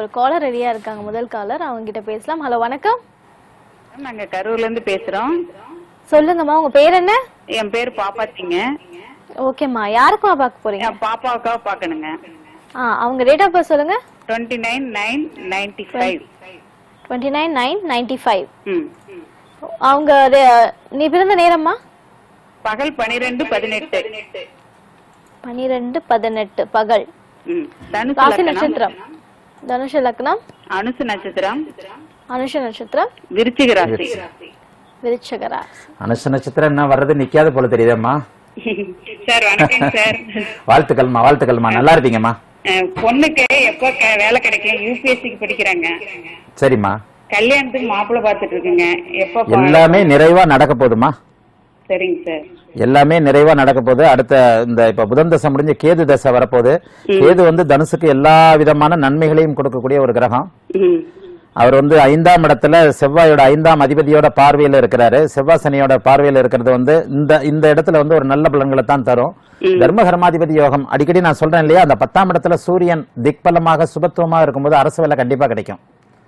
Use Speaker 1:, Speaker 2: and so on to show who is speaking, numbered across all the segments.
Speaker 1: ஒரு காலர் ரெடியா இருக்காங்க முதல் காலர் அவங்க கிட்ட பேசலாம் ஹலோ வணக்கம்
Speaker 2: நாங்க கரூர்ல இருந்து பேசுறோம்
Speaker 1: சொல்லுங்கம்மா உங்க பேர் என்ன
Speaker 2: என் பேர் பாப்பாத்திங்க
Speaker 1: ஓகேம்மா யாருக்குமா பார்க்க போறீங்க
Speaker 2: என் பாப்பாவுக்காக பாக்கணுங்க
Speaker 1: ஆ அவங்க டேட் ஆஃப் பர்த் சொல்லுங்க
Speaker 2: twenty nine nine ninety five
Speaker 1: twenty nine nine ninety five
Speaker 2: ம்
Speaker 1: அவங்க ரெ- நீ பிறந்த நேரம்மா
Speaker 2: பகல் பனிரெண்டு பதினெட்டு
Speaker 1: பனிரெண்டு பதினெட்டு பகல்
Speaker 2: ம் தனுசு
Speaker 1: ராசி
Speaker 2: லக்னம்
Speaker 1: நட்சத்திரம் தனுஷ லக்னம்
Speaker 2: அனுசு நட்சத்திரம்
Speaker 1: அனுஷ நட்சத்திரம்
Speaker 2: விருச்சிக ராசி
Speaker 1: விருச்சக ராசி
Speaker 3: அனுஷ நட்சத்திரம் என்ன வர்றது நிக்காத போல தெரியுதம்மா
Speaker 2: சார் வணக்கம் சார்
Speaker 3: வாழ்த்துக்கள்மா வாழ்த்துக்கள்மா நல்லா இருப்பீங்கம்மா
Speaker 2: அஹ், பொண்ணுக்கு எப்போ க- வேலை கிடைக்கும் யூபிஎஸ்சிக்கு படிக்கிறாங்க
Speaker 3: சரிம்மா
Speaker 2: கல்யாணத்துக்கு மாப்பிள்ளை பார்த்துட்டு இருக்குங்க எப்போ பா-
Speaker 3: எல்லாமே நிறைவா நடக்க போகுதுமா
Speaker 2: சரிங்க சார்
Speaker 3: எல்லாமே நிறைவா நடக்க போகுது அடுத்த இந்த இப்ப புதன் தசை முடிஞ்சு கேது தசை வரப்போகுது கேது வந்து தனுசுக்கு எல்லா விதமான நன்மைகளையும் கொடுக்கக்கூடிய ஒரு கிரகம்
Speaker 2: ம்
Speaker 3: அவர் வந்து ஐந்தாம் இடத்துல செவ்வாயோட ஐந்தாம் அதிபதியோட பார்வையில இருக்கிறாரு செவ்வாய் சனியோட பார்வையில இருக்கிறது வந்து இந்த இந்த இடத்துல வந்து ஒரு நல்ல பலன்களை தான் தரும் தர்ம கர்மாதிபதி யோகம் அடிக்கடி நான் சொல்றேன் இல்லையா அந்த பத்தாம் இடத்துல சூரியன் திக்பலமாக சுபத்துவமாக இருக்கும்போது அரசு வேலை கண்டிப்பா கிடைக்கும்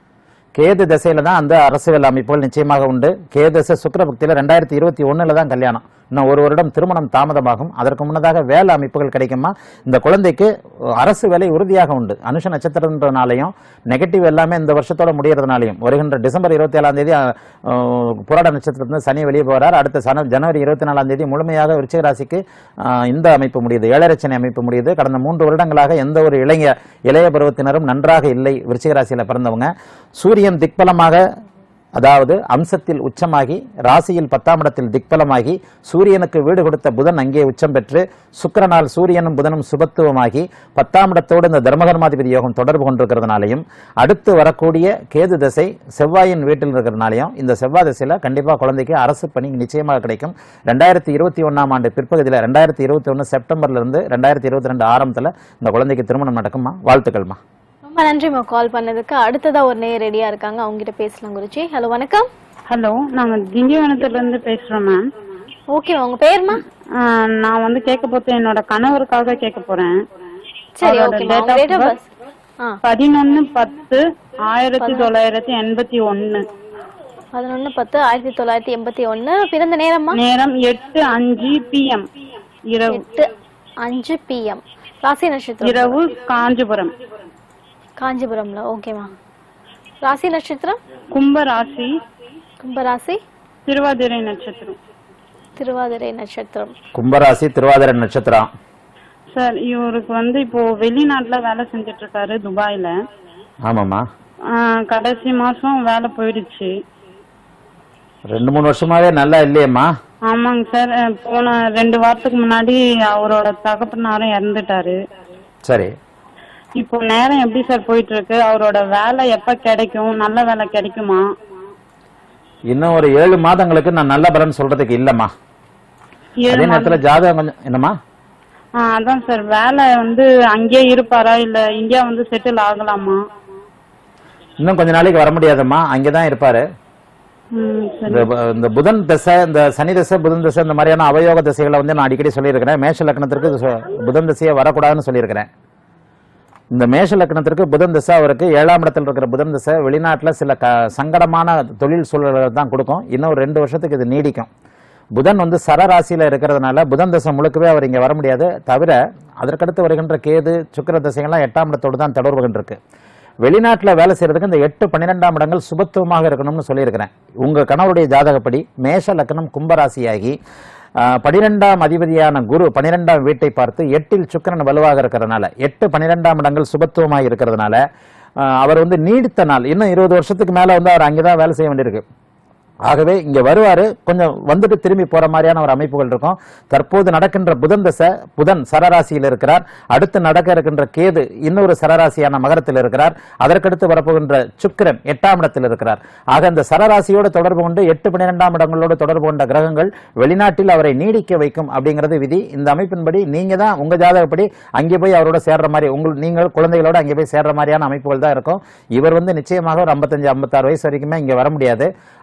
Speaker 3: கேது திசையில தான் அந்த அரசு வேலை அமைப்புகள் நிச்சயமாக உண்டு கேது திசை சுக்கிர பக்தியில ரெண்டாயிரத்தி இருபத்தி ஒண்ணுல தான் கல்யாணம் இன்னும் ஒரு வருடம் திருமணம் தாமதமாகும் அதற்கு முன்னதாக வேலை அமைப்புகள் கிடைக்குமா இந்த குழந்தைக்கு அரசு வேலை உறுதியாக உண்டு அனுஷ நட்சத்திரன்றனாலையும் நெகட்டிவ் எல்லாமே இந்த வருஷத்தோட முடியறதுனாலையும் வருகின்ற டிசம்பர் இருபத்தி ஏழாம் தேதி அஹ், புராட நட்சத்திரத்துல சனி வெளியே போறார் அடுத்த சன ஜனவரி இருபத்தி நாலாம் தேதி முழுமையாக விருச்சிக ராசிக்கு அஹ், இந்த அமைப்பு முடியுது ஏழரை சனி அமைப்பு முடியுது கடந்த மூன்று வருடங்களாக எந்த ஒரு இளைய இளைய பருவத்தினரும் நன்றாக இல்லை விருச்சிக ராசியில பிறந்தவங்க சூரியன் திக்பலமாக அதாவது அம்சத்தில் உச்சமாகி ராசியில் பத்தாம் இடத்தில் திக்பலமாகி சூரியனுக்கு வீடு கொடுத்த புதன் அங்கே உச்சம் பெற்று சுக்கிரனால் சூரியனும் புதனும் சுபத்துவமாகி பத்தாம் இடத்தோடு இந்த தர்மகர்மாதிபதி யோகம் தொடர்பு கொண்டிருக்கிறதுனாலையும் அடுத்து வரக்கூடிய கேது தசை செவ்வாயின் வீட்டில் இருக்கிறதுனாலையும் இந்த செவ்வாய் திசையில கண்டிப்பா குழந்தைக்கு அரசு பணி நிச்சயமாக கிடைக்கும் ரெண்டாயிரத்தி இருபத்தி ஒன்னாம் ஆண்டு பிற்பகுதியில் ரெண்டாயிரத்தி இருபத்தி ஒன்று செப்டம்பர்ல இருந்து ரெண்டாயிரத்தி இருபத்தி ரெண்டு ஆரம்பத்துல இந்த குழந்தைக்கு திருமணம் நடக்குமா வாழ்த்துக்கள்மா
Speaker 1: ரொம்ப நன்றிம்மா கால் பண்ணதுக்கு அடுத்ததா ஒரு நேர் ரெடியா இருக்காங்க அவங்க கிட்ட பேசலாம் குருஜி ஹலோ வணக்கம்
Speaker 4: ஹலோ நாங்க திண்டிவனத்துல இருந்து பேசுறோம் மேம்
Speaker 1: ஓகே உங்க பேர்மா
Speaker 4: நான் வந்து கேட்க போறது என்னோட கணவருக்காக கேட்க போறேன்
Speaker 1: சரி
Speaker 4: அவரோட
Speaker 1: ஓகேம்மா
Speaker 4: date
Speaker 1: உங்க
Speaker 4: of
Speaker 1: date of
Speaker 4: birth?
Speaker 1: Birth ஆ
Speaker 4: பதினொன்னு பத்து ஆயிரத்தி தொள்ளாயிரத்தி எண்பத்தி ஒன்னு
Speaker 1: பதினொன்னு பத்து ஆயிரத்தி தொள்ளாயிரத்தி எண்பத்தி ஒன்னு பிறந்த நேரம்மா
Speaker 4: நேரம் எட்டு அஞ்சு பிஎம் இரவு
Speaker 1: எட்டு அஞ்சு பிஎம் ராசி நட்சத்திரம்
Speaker 4: இரவு காஞ்சிபுரம்
Speaker 1: காஞ்சிபுரம்ல ஓகேம்மா ராசி நட்சத்திரம்
Speaker 4: கும்ப ராசி
Speaker 1: கும்பராசி
Speaker 4: திருவாதிரை நட்சத்திரம்
Speaker 1: திருவாதிரை நட்சத்திரம்
Speaker 3: கும்பராசி திருவாதிரை நட்சத்திரம்
Speaker 4: சார் இவருக்கு வந்து இப்போ வெளிநாட்டுல வேலை செஞ்சுட்டு இருக்காரு துபாயில
Speaker 3: ஆமாம்மா
Speaker 4: ஆஹ் கடைசி மாசம் வேலை போயிடுச்சு
Speaker 3: ரெண்டு மூணு வருஷமாவே நல்லா இல்லையேம்மா
Speaker 4: ஆமாங்க சார் அஹ் போன ரெண்டு வாரத்துக்கு முன்னாடி அவரோட தகப்பனாரும் இறந்துட்டாரு
Speaker 3: சரி
Speaker 4: இப்போ நேரம் எப்படி சார் போயிட்டு இருக்கு அவரோட வேலை எப்ப கிடைக்கும் நல்ல வேலை கிடைக்குமா
Speaker 3: இன்னும் ஒரு ஏழு மாதங்களுக்கு நான் நல்ல பலன் சொல்றதுக்கு இல்லம்மா
Speaker 4: ஏழு
Speaker 3: அதே நேரத்துல ஜாதகம் கொஞ்சம் என்னம்மா
Speaker 4: ஆஹ் அதான் சார் வேலை வந்து அங்கேயே இருப்பாரா இல்ல இந்தியா வந்து செட்டில் ஆகலாமா
Speaker 3: இன்னும் கொஞ்ச நாளைக்கு வர முடியாதம்மா அங்கதான் இருப்பாரு
Speaker 4: ம் சரி
Speaker 3: இந்த பு- இந்த புதன் தசை இந்த சனி தசை புதன் தசை இந்த மாதிரியான அவயோக தசைகளை வந்து நான் அடிக்கடி சொல்லியிருக்கிறேன் மேஷ லக்னத்திற்கு இது சொ- புதன் தசையை வரக்கூடாதுன்னு சொல்லியிருக்கிறேன் இந்த மேஷ லக்னத்திற்கு புதன் தசை அவருக்கு ஏழாம் இடத்தில் இருக்கிற புதன் தசை வெளிநாட்டுல சில க சங்கடமான தொழில் சூழல்களை தான் கொடுக்கும் இன்னும் ஒரு ரெண்டு வருஷத்துக்கு இது நீடிக்கும் புதன் வந்து சரராசியில இருக்கிறதுனால புதன் தசை முழுக்கவே அவர் இங்க வர முடியாது தவிர அதற்கடுத்து வருகின்ற கேது சுக்கிர தசைகள்லாம் எட்டாம் இடத்தோடு தான் தொடர்பு கொண்டிருக்கு வெளிநாட்டுல வேலை செய்யறதுக்கு இந்த எட்டு பன்னிரெண்டாம் இடங்கள் சுபத்துவமாக இருக்கணும்னு சொல்லியிருக்கிறேன் உங்க கணவருடைய ஜாதகப்படி மேஷ லக்னம் கும்பராசியாகி ஆஹ், பனிரெண்டாம் அதிபதியான குரு பனிரெண்டாம் வீட்டை பார்த்து எட்டில் சுக்கிரன் வலுவாக இருக்கிறதுனால எட்டு பன்னிரெண்டாம் இடங்கள் சுபத்துவமாக இருக்கிறதுனால ஆஹ், அவர் வந்து நீடித்த நாள் இன்னும் இருபது வருஷத்துக்கு மேல வந்து அவர் அங்கேதான் வேலை செய்ய வேண்டியிருக்கு ஆகவே இங்க வருவாரு கொஞ்சம் வந்துட்டு திரும்பி போற மாதிரியான ஒரு அமைப்புகள் இருக்கும் தற்போது நடக்கின்ற புதன் தசை புதன் சரராசியில் இருக்கிறார் அடுத்து நடக்க இருக்கின்ற கேது இன்னொரு சரராசியான மகரத்தில் இருக்கிறார் அதற்கடுத்து வரப்போகின்ற சுக்கிரன் எட்டாம் இடத்தில் இருக்கிறார் ஆக இந்த சரராசியோடு தொடர்பு கொண்டு எட்டு பன்னிரெண்டாம் இடங்களோடு தொடர்பு கொண்ட கிரகங்கள் வெளிநாட்டில் அவரை நீடிக்க வைக்கும் அப்படிங்கிறது விதி இந்த அமைப்பின்படி நீங்க தான் உங்க ஜாதகப்படி அங்கே போய் அவரோட சேர்ற மாதிரி உங்கள் நீங்கள் குழந்தைகளோட அங்கே போய் சேர்ற மாதிரியான அமைப்புகள் தான் இருக்கும் இவர் வந்து நிச்சயமாக ஒரு ஐம்பத்தஞ்சு ஐம்பத்தாறு வயசு வரைக்குமே இங்க வர முடியாது ஆகவே அதற்கு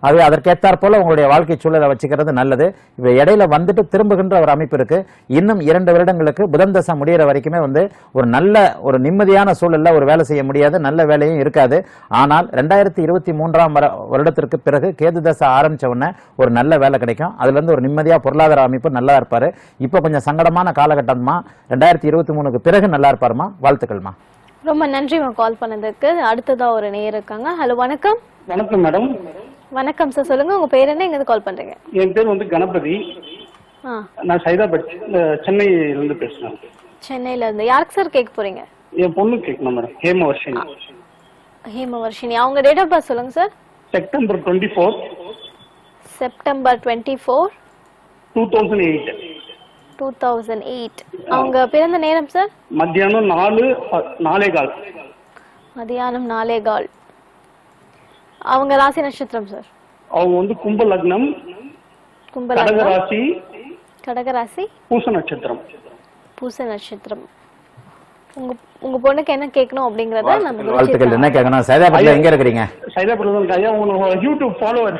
Speaker 3: அதற்கேத்தாற் போல உங்களுடைய வாழ்க்கை சூழலை வச்சுக்கிறது நல்லது இப்ப இடையில வந்துட்டு திரும்புகின்ற ஒரு அமைப்பு இருக்கு இன்னும் இரண்டு வருடங்களுக்கு புதன் தசை முடியிற வரைக்குமே வந்து ஒரு நல்ல ஒரு நிம்மதியான சூழல்ல ஒரு வேலை செய்ய முடியாது நல்ல வேலையும் இருக்காது ஆனால் ரெண்டாயிரத்தி இருபத்தி மூன்றாம் வர- வருடத்திற்கு பிறகு கேது தசை ஆரம்பிச்ச உடனே ஒரு நல்ல வேலை கிடைக்கும் அதுல இருந்து ஒரு நிம்மதியா பொருளாதார அமைப்பு நல்லா இருப்பாரு இப்போ கொஞ்சம் சங்கடமான காலகட்டமா ரெண்டாயிரத்தி இருபத்தி மூணுக்கு பிறகு நல்லா இருப்பாருமா வாழ்த்துக்கள்மா
Speaker 1: ரொம்ப நன்றிமா கால் பண்ணதுக்கு அடுத்ததா ஒரு நேயர் இருக்காங்க ஹலோ வணக்கம்
Speaker 5: வணக்கம் மேடம்
Speaker 1: வணக்கம் சார் சொல்லுங்க உங்க பேர் என்ன எங்க கால் பண்றீங்க
Speaker 5: என் பேர் வந்து கணபதி
Speaker 1: ஆ
Speaker 5: நான் சைதாபேட் அஹ், சென்னையிலிருந்து பேசுறேன்
Speaker 1: சென்னையில இருந்து யாருக்கு சார் கேட்க போறீங்க
Speaker 5: என் பொண்ணு கேட்கணும் மேடம் ஹேமவர்ஷினி
Speaker 1: ஹேமவர்ஷினி அவங்க டேட் ஆஃப் பர்த் சொல்லுங்க sir
Speaker 5: September twenty four
Speaker 1: September twenty four
Speaker 5: two thousand eight
Speaker 1: two thousand eight அவங்க பிறந்த நேரம் சார்
Speaker 5: மத்தியானம் நாலு ப- நாலே கால்
Speaker 1: மதியானம் நாலே கால் அவங்க ராசி நட்சத்திரம் சார்
Speaker 5: அவங்க வந்து கும்ப லக்னம்
Speaker 1: கும்பலா
Speaker 5: கடகராசி
Speaker 1: கடகராசி
Speaker 5: பூச நட்சத்திரம்
Speaker 1: பூச நட்சத்திரம் உங்க உங்க பொண்ணுக்கு என்ன கேட்கணும் அப்படிங்கறத நம்ம குருஜி
Speaker 3: வாழ்த்துக்கள் என்ன கேட்கணும் சைதாபேட்டில் எங்க இருக்கிறீங்க
Speaker 5: சைதாபேட்ல தான் ஐயா உங்க யூடியூப் ஃபாலோவர்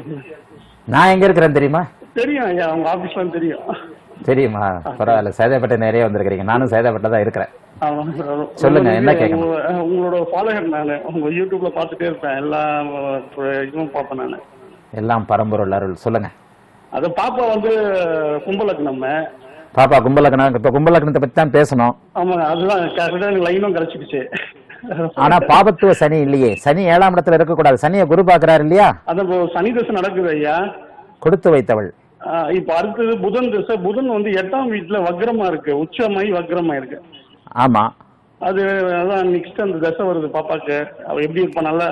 Speaker 3: நான் எங்க இருக்கிறேன் தெரியுமா
Speaker 5: தெரியும் ஐயா உங்க ஆபீஸ்ல தெரியும்
Speaker 3: தெரியுமா பரவாயில்ல சைதாப்பேட்டை நிறைய வந்திருக்கிறீங்க நானும் சைதாப்பேட்டில் தான் இருக்கிறேன்
Speaker 5: ஆமா.
Speaker 3: சொல்லுங்க,
Speaker 5: உங்க-
Speaker 3: என்ன கேட்கணும்?
Speaker 5: உங்க- உங்களோட ஃபாலோவர் நானு உங்க யூடியூப்ல பார்த்துட்டே இருப்பேன் எல்லா அஹ், இதுவும் பார்ப்பேன் நானு
Speaker 3: எல்லாம் பரம்பொருள் அருள் சொல்லுங்க
Speaker 5: அது பாப்பா வந்து கும்பலுக்கு நம்ம
Speaker 3: பாப்பா கும்பலக்கணம் இப்ப கும்பலக்கணத்தை பத்தி தான் பேசணும்
Speaker 5: ஆமாங்க அதுதான் கரெக்டா எனக்கு லைனும் கிடைச்சிடுச்சு
Speaker 3: ஆனா பாபத்துவ சனி இல்லையே சனி ஏழாம் இடத்துல இருக்கக்கூடாது சனியை குரு பாக்குறாரு இல்லையா
Speaker 5: அது இப்போ சனி தசை நடக்குது ஐயா
Speaker 3: கொடுத்து வைத்தவள்
Speaker 5: ஆஹ் இப்ப அடுத்தது புதன் தசை புதன் வந்து எட்டாம் வீட்டுல வக்ரமா இருக்கு உச்சமாயி வக்ரமா இருக்கு
Speaker 3: ஆமா
Speaker 5: அது அதான் நெக்ஸ்ட் அந்த தசை வருது பாப்பாக்கு அவ எப்படி இருப்பா நல்லா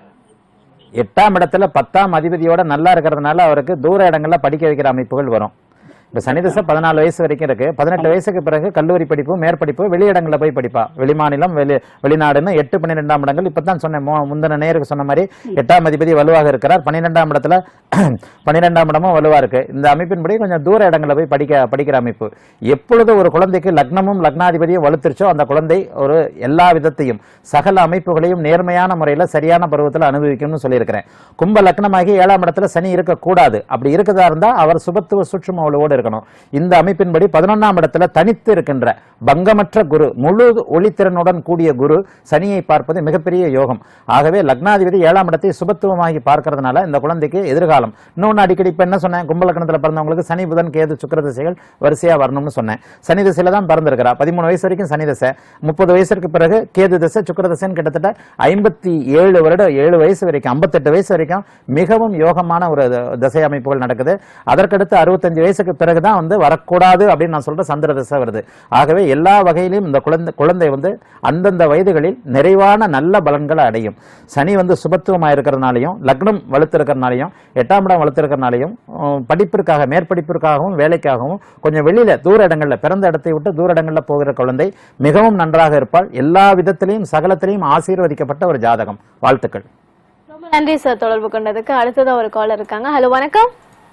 Speaker 3: எட்டாம் இடத்துல பத்தாம் அதிபதியோட நல்லா இருக்கிறதுனால அவருக்கு தூர இடங்கள்ல படிக்க வைக்கிற அமைப்புகள் வரும் இப்ப சனி தசை பதினாலு வயசு வரைக்கும் இருக்கு பதினெட்டு வயசுக்கு பிறகு கல்லூரி படிப்பு மேற்படிப்பு வெளியிடங்கள்ல போய் படிப்பா வெளிமாநிலம் வெளி வெளிநாடுன்னு எட்டு பன்னிரெண்டாம் இடங்கள் இப்பதான் சொன்னேன் மு- முந்தின நேருக்கு சொன்ன மாதிரி எட்டாம் அதிபதி வலுவாக இருக்கிறார் பன்னிரெண்டாம் இடத்துல பன்னிரெண்டாம் இடமும் வலுவா இருக்கு இந்த அமைப்பின்படி கொஞ்சம் தூர இடங்கள்ல போய் படிக்க படிக்கிற அமைப்பு எப்பொழுது ஒரு குழந்தைக்கு லக்னமும் லக்னாதிபதியும் வலுத்துருச்சோ அந்த குழந்தை ஒரு எல்லா விதத்தையும் சகல அமைப்புகளையும் நேர்மையான முறையில சரியான பருவத்தில் அனுபவிக்கும்னு சொல்லியிருக்கிறேன் கும்ப லக்னமாகி ஏழாம் இடத்துல சனி இருக்கக்கூடாது அப்படி இருக்கதா இருந்தா அவர் சுபத்துவ சூட்சும ஒளிவோடு இருக்கணும் இந்த அமைப்பின்படி பதினொன்னாம் இடத்துல தனித்து இருக்கின்ற பங்கமற்ற குரு முழு ஒளித்திறனுடன் கூடிய குரு சனியை பார்ப்பது மிகப்பெரிய யோகம் ஆகவே லக்னாதிபதி ஏழாம் இடத்தை சுபத்துவமாகி பார்க்கறதுனால இந்த குழந்தைக்கு எதிர்காலம் இன்னொன்னு அடிக்கடி இப்ப என்ன சொன்னேன் கும்பலக்கணத்துல பிறந்தவங்களுக்கு சனி புதன் கேது சுக்கிர திசைகள் வரிசையா வரணும்னு சொன்னேன் சனி திசையில தான் பிறந்திருக்கிறா பதிமூணு வயசு வரைக்கும் சனி திசை முப்பது வயசுக்கு பிறகு கேது திசை சுக்கிர திசைன்னு கிட்டத்தட்ட ஐம்பத்தி ஏழு வருடம் ஏழு வயசு வரைக்கும் ஐம்பத்தெட்டு வயசு வரைக்கும் மிகவும் யோகமான ஒரு த- திசை அமைப்புகள் நடக்குது அதற்கடுத்து அறுபத்தஞ்சு வயசுக்கு பிறகுதான் வந்து வரக்கூடாது அப்படின்னு நான் சொல்ற சந்திர திசை வருது ஆகவே எல்லா வகையிலும் இந்த குழந்தை குழந்தை வந்து அந்தந்த வயதுகளில் நிறைவான நல்ல பலன்களை அடையும் சனி வந்து சுபத்துவமா இருக்கிறதுனாலையும் லக்னம் வலுத்திருக்கிறதுனாலையும் எட்டாம் இடம் வலுத்திருக்கிறதுனாலையும் உம், படிப்பிற்காக மேற்படிப்பிற்காகவும் வேலைக்காகவும் கொஞ்சம் வெளியில தூர இடங்கள்ல பிறந்த இடத்தை விட்டு தூர இடங்கள்ல போகிற குழந்தை மிகவும் நன்றாக இருப்பாள் எல்லா விதத்திலையும் சகலத்திலையும் ஆசீர்வதிக்கப்பட்ட ஒரு ஜாதகம் வாழ்த்துக்கள்
Speaker 1: ரொம்ப நன்றி சார் தொடர்பு கொண்டதுக்கு அடுத்ததா ஒரு காலர் இருக்காங்க ஹலோ வணக்கம்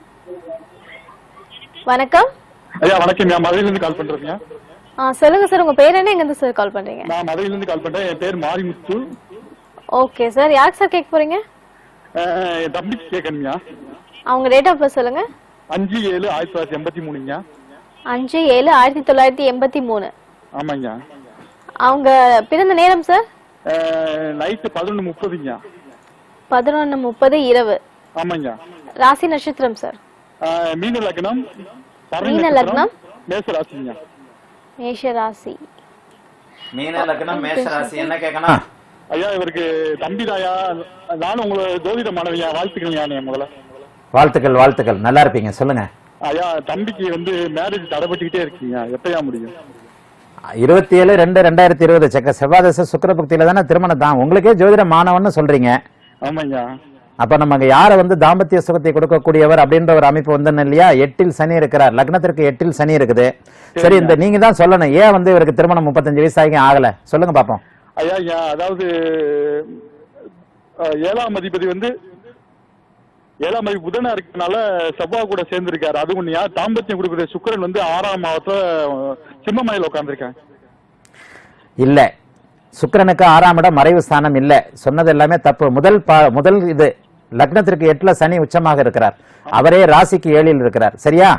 Speaker 1: வணக்கம்
Speaker 6: ஐயா வணக்கம் நான் மதுரையிலிருந்து கால் பண்றேங்க
Speaker 1: ஆ சொல்லுங்க சார் உங்க பேர் என்ன எங்க இருந்து சார் கால் பண்றீங்க
Speaker 6: நான் மதுரையிலிருந்து கால் பண்றேன் என் பேர் மாரிமுத்து
Speaker 1: ஓகே சார் யாருக்கு சார் கேட்க போறீங்க
Speaker 6: அஹ், என் தம்பிக்கு கேட்கணுங்க
Speaker 1: அவங்க டேட் ஆஃப் பர்த் சொல்லுங்க
Speaker 6: அஞ்சு ஏழு ஆயிரத்தி தொள்ளாயிரத்தி எண்பத்தி மூணுங்க
Speaker 1: அஞ்சு ஏழு ஆயிரத்தி தொள்ளாயிரத்தி எண்பத்தி மூணு
Speaker 6: ஆமாங்க
Speaker 1: அவங்க பிறந்த நேரம் சார்
Speaker 6: நைட்டு பதினொன்று முப்பதுங்க
Speaker 1: பதினொன்னு முப்பது இரவு
Speaker 6: ஆமாங்க
Speaker 1: ராசி நட்சத்திரம் சார்
Speaker 6: அஹ், மீன லக்னம் பரணி
Speaker 1: மீன
Speaker 6: நட்சத்திரம்,
Speaker 1: லக்னம்?
Speaker 6: மேச ராசிங்க
Speaker 1: மேஷ ராசி
Speaker 3: மீன லக்னம் மேஷ ராசி என்ன கேட்கணும்
Speaker 6: ஐயா இவருக்கு தம்பி தாயா நானும் உங்களை ஜோதிட மாணவியா வாழ்த்துக்கிறேன் முதல்ல
Speaker 3: வாழ்த்துக்கள் வாழ்த்துக்கள் நல்லா இருப்பீங்க சொல்லுங்க
Speaker 6: ஐயா தம்பிக்கு வந்து மேரேஜ் தடைப்பட்டுக்கிட்டே இருக்கீங்க எப்பயா முடியும்
Speaker 3: இருபத்தி ஏழு ரெண்டு ரெண்டாயிரத்தி இருபது செக்க செவ்வாதச சுக்கர பக்தியில தானே திருமணம் தான் உங்களுக்கே ஜோதிட மாணவன்னு சொல்றீங்க
Speaker 6: ஆமாங்க
Speaker 3: அப்ப நம்ம அங்க யார வந்து தாம்பத்திய சுகத்தை கொடுக்கக்கூடியவர் அப்படின்ற ஒரு அமைப்பு வந்து இல்லையா எட்டில் சனி இருக்கிறார் லக்னத்திற்கு எட்டில் சனி இருக்குது சரி இந்த நீங்க தான் சொல்லணும் ஏன் வந்து இவருக்கு திருமணம் முப்பத்தஞ்சு வயசு ஆகி ஆகல சொல்லுங்க பாப்போம்
Speaker 6: ஐயா ஐயா அதாவது அஹ், ஏழாம் அதிபதி வந்து ஏழாம் அதிபதி புதனா இருக்கனால செவ்வாய் கூட சேர்ந்திருக்காரு அது ஒண்ணுயா தாம்பத்தியம் கொடுக்குற சுக்கிரன் வந்து ஆறாம் மாவத்துல சிம்மமலையில உட்காந்துருக்கேன்
Speaker 3: இல்ல சுக்கிரனுக்கு ஆறாம் இடம் மறைவு ஸ்தானம் இல்ல சொன்னது எல்லாமே தப்பு முதல் பா- முதல் இது லக்னத்திற்கு எட்டுல சனி உச்சமாக இருக்கிறார் அவரே ராசிக்கு ஏழில் இருக்கிறார் சரியா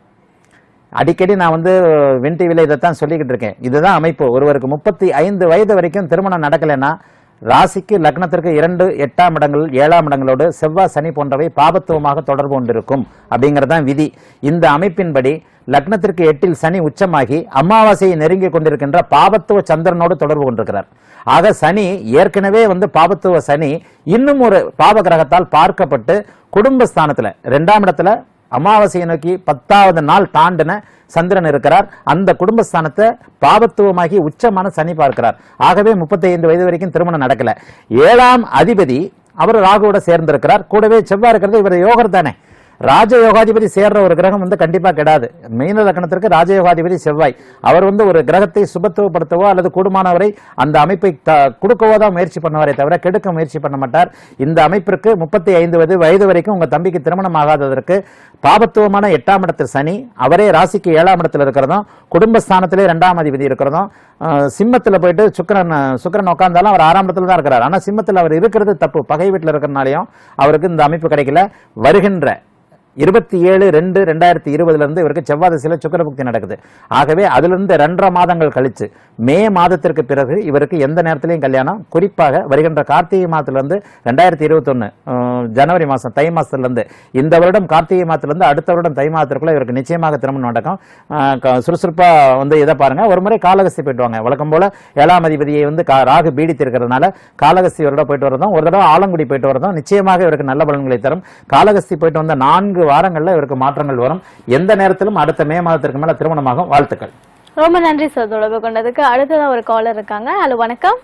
Speaker 3: அடிக்கடி நான் வந்து வின் டிவில இதைத்தான் சொல்லிக்கிட்டு இருக்கேன் இதுதான் அமைப்பு ஒருவருக்கு முப்பத்தி ஐந்து வயது வரைக்கும் திருமணம் நடக்கலைன்னா ராசிக்கு லக்னத்திற்கு இரண்டு எட்டாம் இடங்கள் ஏழாம் இடங்களோடு செவ்வாய் சனி போன்றவை பாபத்துவமாக தொடர்பு கொண்டிருக்கும் அப்படிங்கறதுதான் விதி இந்த அமைப்பின்படி லக்னத்திற்கு எட்டில் சனி உச்சமாகி அமாவாசையை நெருங்கி கொண்டிருக்கின்ற பாபத்துவ சந்திரனோடு தொடர்பு கொண்டிருக்கிறார் ஆக சனி ஏற்கனவே வந்து பாபத்துவ சனி இன்னும் ஒரு பாப கிரகத்தால் பார்க்கப்பட்டு குடும்பஸ்தானத்துல ரெண்டாம் இடத்துல அமாவாசையை நோக்கி பத்தாவது நாள் தாண்டின சந்திரன் இருக்கிறார் அந்த குடும்பஸ்தானத்தை பாவத்துவமாகி உச்சமான சனி பார்க்கிறார் ஆகவே 35 வயது வரைக்கும் திருமணம் நடக்கல ஏழாம் அதிபதி அவர் ராகுவோட சேர்ந்திருக்கிறார் கூடவே செவ்வாய் இருக்கிறது இவர் யோகர் தானே ராஜயோகாதிபதி சேர்ற ஒரு கிரகம் வந்து கண்டிப்பா கெடாது மீன லக்னத்திற்கு ராஜயோகாதிபதி செவ்வாய் அவர் வந்து ஒரு கிரகத்தை சுபத்துவப்படுத்தவோ அல்லது கூடுமானவரை அந்த அமைப்பை த- கொடுக்கவோ தான் முயற்சி பண்ணுவாரே தவிர கெடுக்க முயற்சி பண்ண மாட்டார் இந்த அமைப்பிற்கு முப்பத்தி ஐந்து வயது வயது வரைக்கும் உங்க தம்பிக்கு திருமணம் ஆகாததற்கு பாபத்துவமான எட்டாம் இடத்தில் சனி அவரே ராசிக்கு ஏழாம் இடத்துல இருக்கிறதும் குடும்பஸ்தானத்திலே இரண்டாம் அதிபதி இருக்கிறதும் அஹ், சிம்மத்துல போயிட்டு சுக்கிரன் சுக்கிரன் உட்கார்ந்தாலும் அவர் ஆறாம் இடத்துல தான் இருக்கிறார் ஆனா சிம்மத்தில் அவர் இருக்கிறது தப்பு பகை வீட்டில் இருக்கிறனாலையும் அவருக்கு இந்த அமைப்பு கிடைக்கல வருகின்ற இருபத்தி ஏழு ரெண்டு ரெண்டாயிரத்தி இருபதுல இருந்து இவருக்கு செவ்வாய் திசையில சுக்கரபுக்தி நடக்குது ஆகவே அதிலிருந்து ரெண்டரை மாதங்கள் கழிச்சு மே மாதத்திற்கு பிறகு இவருக்கு எந்த நேரத்திலையும் கல்யாணம் குறிப்பாக வருகின்ற கார்த்திகை மாதத்துல இருந்து ரெண்டாயிரத்தி இருபத்தொன்னு ஜனவரி மாசம் தை மாசத்துல இருந்து இந்த வருடம் கார்த்திகை மாதத்துல இருந்து அடுத்த வருடம் தை மாதத்திற்குள்ள இவருக்கு நிச்சயமாக திருமணம் நடக்கும் அஹ், க- சுறுசுறுப்பா வந்து இதை பாருங்க ஒரு முறை காலகஸ்தி போயிட்டு வாங்க வழக்கம் போல ஏழாம் அதிபதியை வந்து கா- ராகு பீடித்து இருக்கிறதுனால காலகஸ்தி ஒரு தடவை போயிட்டு வரதும் ஒரு தடவை ஆலங்குடி போயிட்டு வரதும் நிச்சயமாக இவருக்கு நல்ல பலன்களை தரும் காலகஸ்தி போயிட்டு வந்த நான்கு வாரங்கள்ல இவருக்கு மாற்றங்கள் வரும் எந்த நேரத்திலும் அடுத்த மே மாதத்திற்கு மேல திருமணமாகும் வாழ்த்துக்கள்
Speaker 1: ரொம்ப நன்றி சார் தொடர்பு கொண்டதுக்கு அடுத்ததா ஒரு காலர் இருக்காங்க ஹலோ வணக்கம்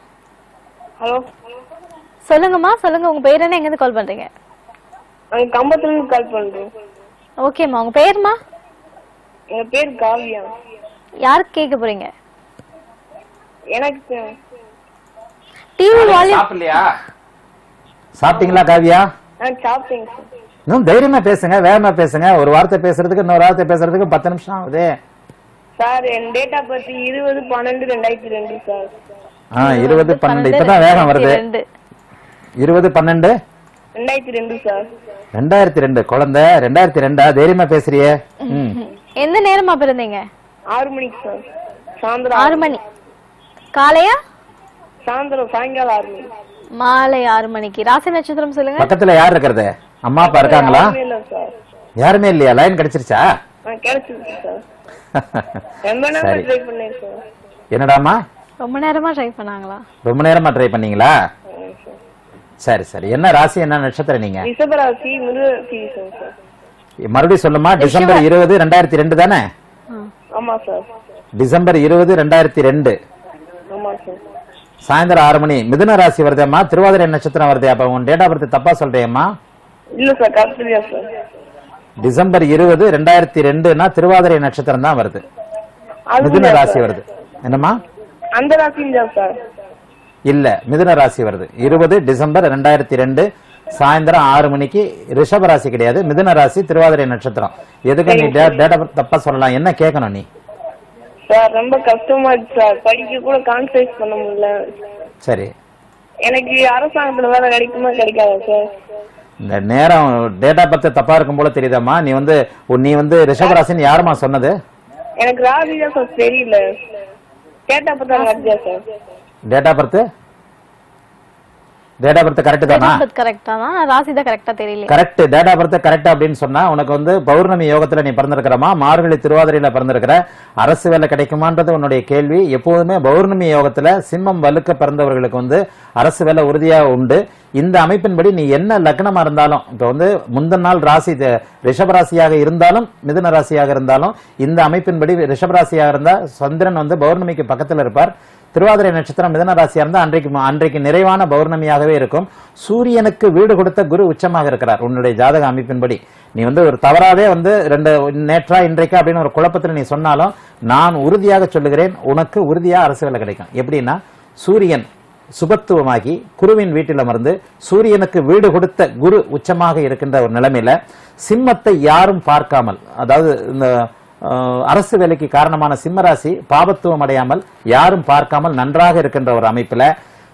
Speaker 7: ஹலோ
Speaker 1: சொல்லுங்கம்மா சொல்லுங்க உங்க பேர் என்ன எங்க கால் பண்றீங்க
Speaker 7: நாங்கள் கம்பத்துலேருந்து கால் பண்ணுறோம்
Speaker 1: ஓகேம்மா உங்க பேருமா
Speaker 7: எங்கள் பேர் காவியா
Speaker 1: யாருக்கு கேட்க போறீங்க
Speaker 7: எனக்கு
Speaker 1: டிவி வால்யூம்
Speaker 3: சாப்பிடலையா சாப்பிட்டீங்களா காவியா
Speaker 7: நான் சாப்பிட்டேங்க சார்
Speaker 3: இன்னும் தைரியமா பேசுங்க வேகமா பேசுங்க ஒரு வார்த்தை பேசுறதுக்கு இன்னொரு வார்த்தை பேசுறதுக்கு பத்து நிமிஷம் ஆகுது
Speaker 7: சார் என் டேட் ஆஃப் பர்த் இருபது பன்னெண்டு ரெண்டாயிரத்தி ரெண்டு சார்
Speaker 3: ஆ இருபது பன்னெண்டு இப்பதான் வேகம் வருது
Speaker 1: ரெண்டு
Speaker 3: இருபது பன்னெண்டு
Speaker 7: ரெண்டாயிரத்தி ரெண்டு சார்
Speaker 3: ரெண்டாயிரத்தி ரெண்டு குழந்தை ரெண்டாயிரத்தி ரெண்டா தைரியமா பேசுறியே ம்
Speaker 1: எந்த நேரமா பிறந்தீங்க
Speaker 7: ஆறு மணிக்கு சார் சாயந்தரம்
Speaker 1: ஆறு மணி காலையா
Speaker 7: சாயந்தரம் சாயங்காலம் ஆறு மணி
Speaker 1: மாலை ஆறு மணிக்கு ராசி நட்சத்திரம் சொல்லுங்க
Speaker 3: பக்கத்துல யார் இருக்கிறது அம்மா அப்பா இருக்காங்களா
Speaker 7: யாருமே இல்லை சார்
Speaker 3: யாருமே இல்லையா லைன் கிடைச்சிருச்சா
Speaker 7: நான் கிடைச்சிருக்கு சார் ரொம்ப நேரம்
Speaker 3: சரி
Speaker 7: ட்ரை பண்ணேன் சார்
Speaker 3: என்னடாமா
Speaker 1: ரொம்ப நேரமா ட்ரை பண்ணாங்களா
Speaker 3: ரொம்ப நேரமா ட்ரை பண்ணீங்களா சரி சரி என்ன ராசி என்ன நட்சத்திரம் நீங்க
Speaker 7: ரிஷபராசி மிருகராசி சார்
Speaker 3: மறுபடியும் சொல்லுமா டிசம்பர் இருபது ரெண்டாயிரத்தி ரெண்டு தானே
Speaker 7: ஆமா சார்
Speaker 3: டிசம்பர் இருபது ரெண்டாயிரத்தி ரெண்டு
Speaker 7: ஆமா சார்
Speaker 3: சாயந்தரம் ஆறு மணி மிதுன ராசி வருதேம்மா திருவாதிரை நட்சத்திரம் வருதே அப்ப உன் டேட் ஆஃப் பர்த் தப்பா சொல்றேம்மா
Speaker 7: இல்ல சார் கரெக்டியா சார்
Speaker 3: டிசம்பர் இருபது ரெண்டாயிரத்தி ரெண்டுனா திருவாதிரை நட்சத்திரம் தான் வருது
Speaker 7: அது
Speaker 3: மிதுன ராசி வருது என்னம்மா
Speaker 7: அந்த ராசியும் தான் சார்
Speaker 3: இல்ல மிதுன ராசி வருது இருபது டிசம்பர் ரெண்டாயிரத்தி ரெண்டு சாயந்தரம் ஆறு மணிக்கு ரிஷப ராசி கிடையாது மிதுன ராசி திருவாதிரை நட்சத்திரம் எதுக்கு நீ டேட் ஆஃப் பர்த் தப்பா சொல்லலாம் என்ன கேட்கணும் நீ
Speaker 7: சார் ரொம்ப கஷ்டமா இருக்கு சார் படிக்க கூட கான்சன்ட்ரேட் பண்ண முடியல
Speaker 3: சரி
Speaker 7: எனக்கு அரசாங்கத்துல வேலை கிடைக்குமா கிடைக்காதா சார்
Speaker 3: இந்த நேரம் டேட் ஆஃப் பர்த் தப்பா இருக்கும் போல தெரியுதாம்மா நீ வந்து உன் நீ வந்து ரிஷப ராசின்னு யாரும்மா சொன்னது
Speaker 7: எனக்கு ராசி தான் சார் தெரியல கேட்டா பார்த்தா Raja sir
Speaker 3: date of birth date of birth correct தானா
Speaker 1: கரெக்டா தான் ராசி தான் கரெக்டா தெரியல
Speaker 3: correct date of birth correct அப்படின்னு சொன்னா உனக்கு வந்து பௌர்ணமி யோகத்துல நீ பிறந்திருக்கிறமா மார்கழி திருவாதிரையில பிறந்திருக்கிற அரசு வேலை கிடைக்குமான்றது உன்னுடைய கேள்வி எப்போதுமே பௌர்ணமி யோகத்துல சிம்மம் வலுக்க பிறந்தவர்களுக்கு வந்து அரசு வேலை உறுதியா உண்டு இந்த அமைப்பின்படி நீ என்ன லக்னமா இருந்தாலும் இப்ப வந்து முந்தின நாள் ராசி த- ரிஷபராசியாக இருந்தாலும் மிதுன ராசியாக இருந்தாலும் இந்த அமைப்பின்படி ரிஷபராசியாக இருந்தா சந்திரன் வந்து பௌர்ணமிக்கு பக்கத்துல இருப்பார் திருவாதிரை நட்சத்திரம் மிதன ராசியா இருந்தா அன்றைக்கு அன்றைக்கு நிறைவான பௌர்ணமியாகவே இருக்கும் சூரியனுக்கு வீடு கொடுத்த குரு உச்சமாக இருக்கிறார் உன்னுடைய ஜாதக அமைப்பின்படி நீ வந்து ஒரு தவறாவே வந்து ரெண்டு நேற்றா இன்றைக்கா அப்படின்னு ஒரு குழப்பத்தில் நீ சொன்னாலும் நான் உறுதியாக சொல்லுகிறேன் உனக்கு உறுதியா அரசு வேலை கிடைக்கும் எப்படின்னா சூரியன் சுபத்துவமாகி குருவின் வீட்டில் அமர்ந்து சூரியனுக்கு வீடு கொடுத்த குரு உச்சமாக இருக்கின்ற ஒரு நிலைமையில சிம்மத்தை யாரும் பார்க்காமல் அதாவது இந்த அஹ், அரசு வேலைக்கு காரணமான சிம்மராசி பாபத்துவம் அடையாமல் யாரும் பார்க்காமல் நன்றாக இருக்கின்ற ஒரு அமைப்புல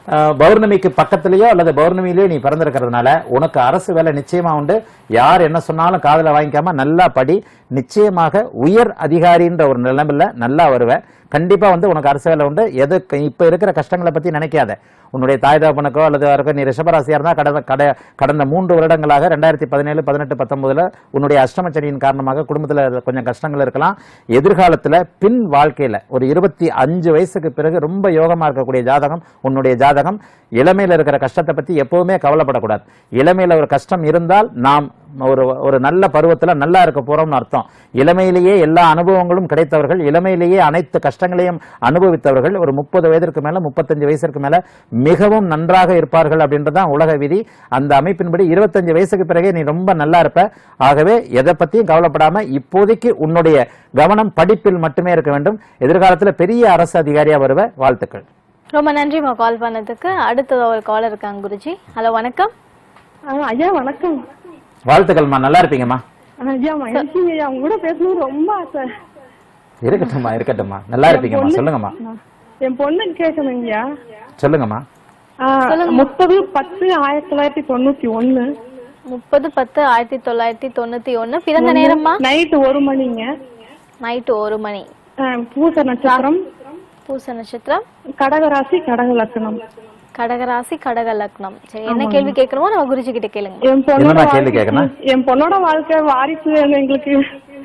Speaker 3: அஹ், பௌர்ணமிக்கு பக்கத்துலயோ அல்லது பௌர்ணமியிலயோ நீ பிறந்திருக்கிறதுனால உனக்கு அரசு வேலை நிச்சயமா உண்டு யார் என்ன சொன்னாலும் காதுல வாங்கிக்காம நல்லா படி நிச்சயமாக உயர் அதிகாரின்ற ஒரு நிலைமையில நல்லா வருவ கண்டிப்பா வந்து உனக்கு அரசு வேலை உண்டு எது இப்ப இருக்கிற கஷ்டங்களை பத்தி நினைக்காத உன்னுடைய தாய் தகப்பனுக்கோ அல்லது யாருக்கோ நீ ரிஷபராசியா இருந்தா கடந்த கடை கடந்த மூன்று வருடங்களாக ரெண்டாயிரத்தி பதினேழு பதினெட்டு பத்தொன்பதுல உன்னுடைய அஷ்டமச்சனியின் காரணமாக குடும்பத்துல கொஞ்சம் கஷ்டங்கள் இருக்கலாம் எதிர்காலத்துல பின் வாழ்க்கையில ஒரு இருபத்தி அஞ்சு வயசுக்கு பிறகு ரொம்ப யோகமா இருக்கக்கூடிய ஜாதகம் உன்னுடைய ஜாதகம் இளமையில இருக்கிற கஷ்டத்தை பத்தி எப்பவுமே கவலைப்படக்கூடாது இளமையில ஒரு கஷ்டம் இருந்தால் நாம் ஒரு ஒரு நல்ல பருவத்துல நல்லா இருக்க போறோம்னு அர்த்தம் இளமையிலேயே எல்லா அனுபவங்களும் கிடைத்தவர்கள் இளமையிலேயே அனைத்து கஷ்டங்களையும் அனுபவித்தவர்கள் ஒரு முப்பது வயதிற்கு மேல முப்பத்தஞ்சு வயசுக்கு மேல மிகவும் நன்றாக இருப்பார்கள் அப்படின்றதுதான் உலக விதி அந்த அமைப்பின்படி இருபத்தஞ்சு வயசுக்கு பிறகே நீ ரொம்ப நல்லா இருப்ப ஆகவே எதை பத்தியும் கவலைப்படாம இப்போதைக்கு உன்னுடைய கவனம் படிப்பில் மட்டுமே இருக்க வேண்டும் எதிர்காலத்துல பெரிய அரசு அதிகாரியா வருவ வாழ்த்துக்கள்
Speaker 1: ரொம்ப நன்றிம்மா கால் பண்ணதுக்கு அடுத்தது ஒரு காலர் இருக்காங்க குருஜி ஹலோ வணக்கம்
Speaker 8: ஐயா வணக்கம்
Speaker 3: வாழ்த்துக்கள்மா நல்லா இருப்பீங்கம்மா
Speaker 8: ஐயா மகிழ்ச்சி ஐயா உங்க கூட பேசணும்னு ரொம்ப ஆசை
Speaker 3: இருக்கட்டும்மா இருக்கட்டும்மா நல்லா இருப்பீங்கம்மா சொல்லுங்கம்மா
Speaker 8: என் பொண்ணு கேட்கணுங்கய்யா
Speaker 3: சொல்லுங்கம்மா
Speaker 8: முப்பது பத்து ஆயிரத்தி தொள்ளாயிரத்தி தொண்ணூத்தி ஒண்ணு
Speaker 1: முப்பது பத்து ஆயிரத்தி தொள்ளாயிரத்தி தொண்ணூத்தி ஒண்ணு பிறந்த நேரம்மா
Speaker 8: நைட்டு ஒரு மணிங்க
Speaker 1: நைட்டு ஒரு மணி
Speaker 8: ஆஹ் பூச நட்சத்திரம்
Speaker 1: பூச நட்சத்திரம்
Speaker 8: கடகராசி கடக லக்னம்
Speaker 1: கடகராசி கடக லக்னம் சரி என்ன கேள்வி கேட்கணுமோ நம்ம குருஜி கிட்ட கேளுங்க
Speaker 8: என் பொண்ணோட
Speaker 3: என்னம்மா கேள்வி
Speaker 8: வாழ்க்கை-
Speaker 3: கேட்கணும்?
Speaker 8: என் பொண்ணோட வாழ்க்கை வாரிசு வேணும் எங்களுக்கு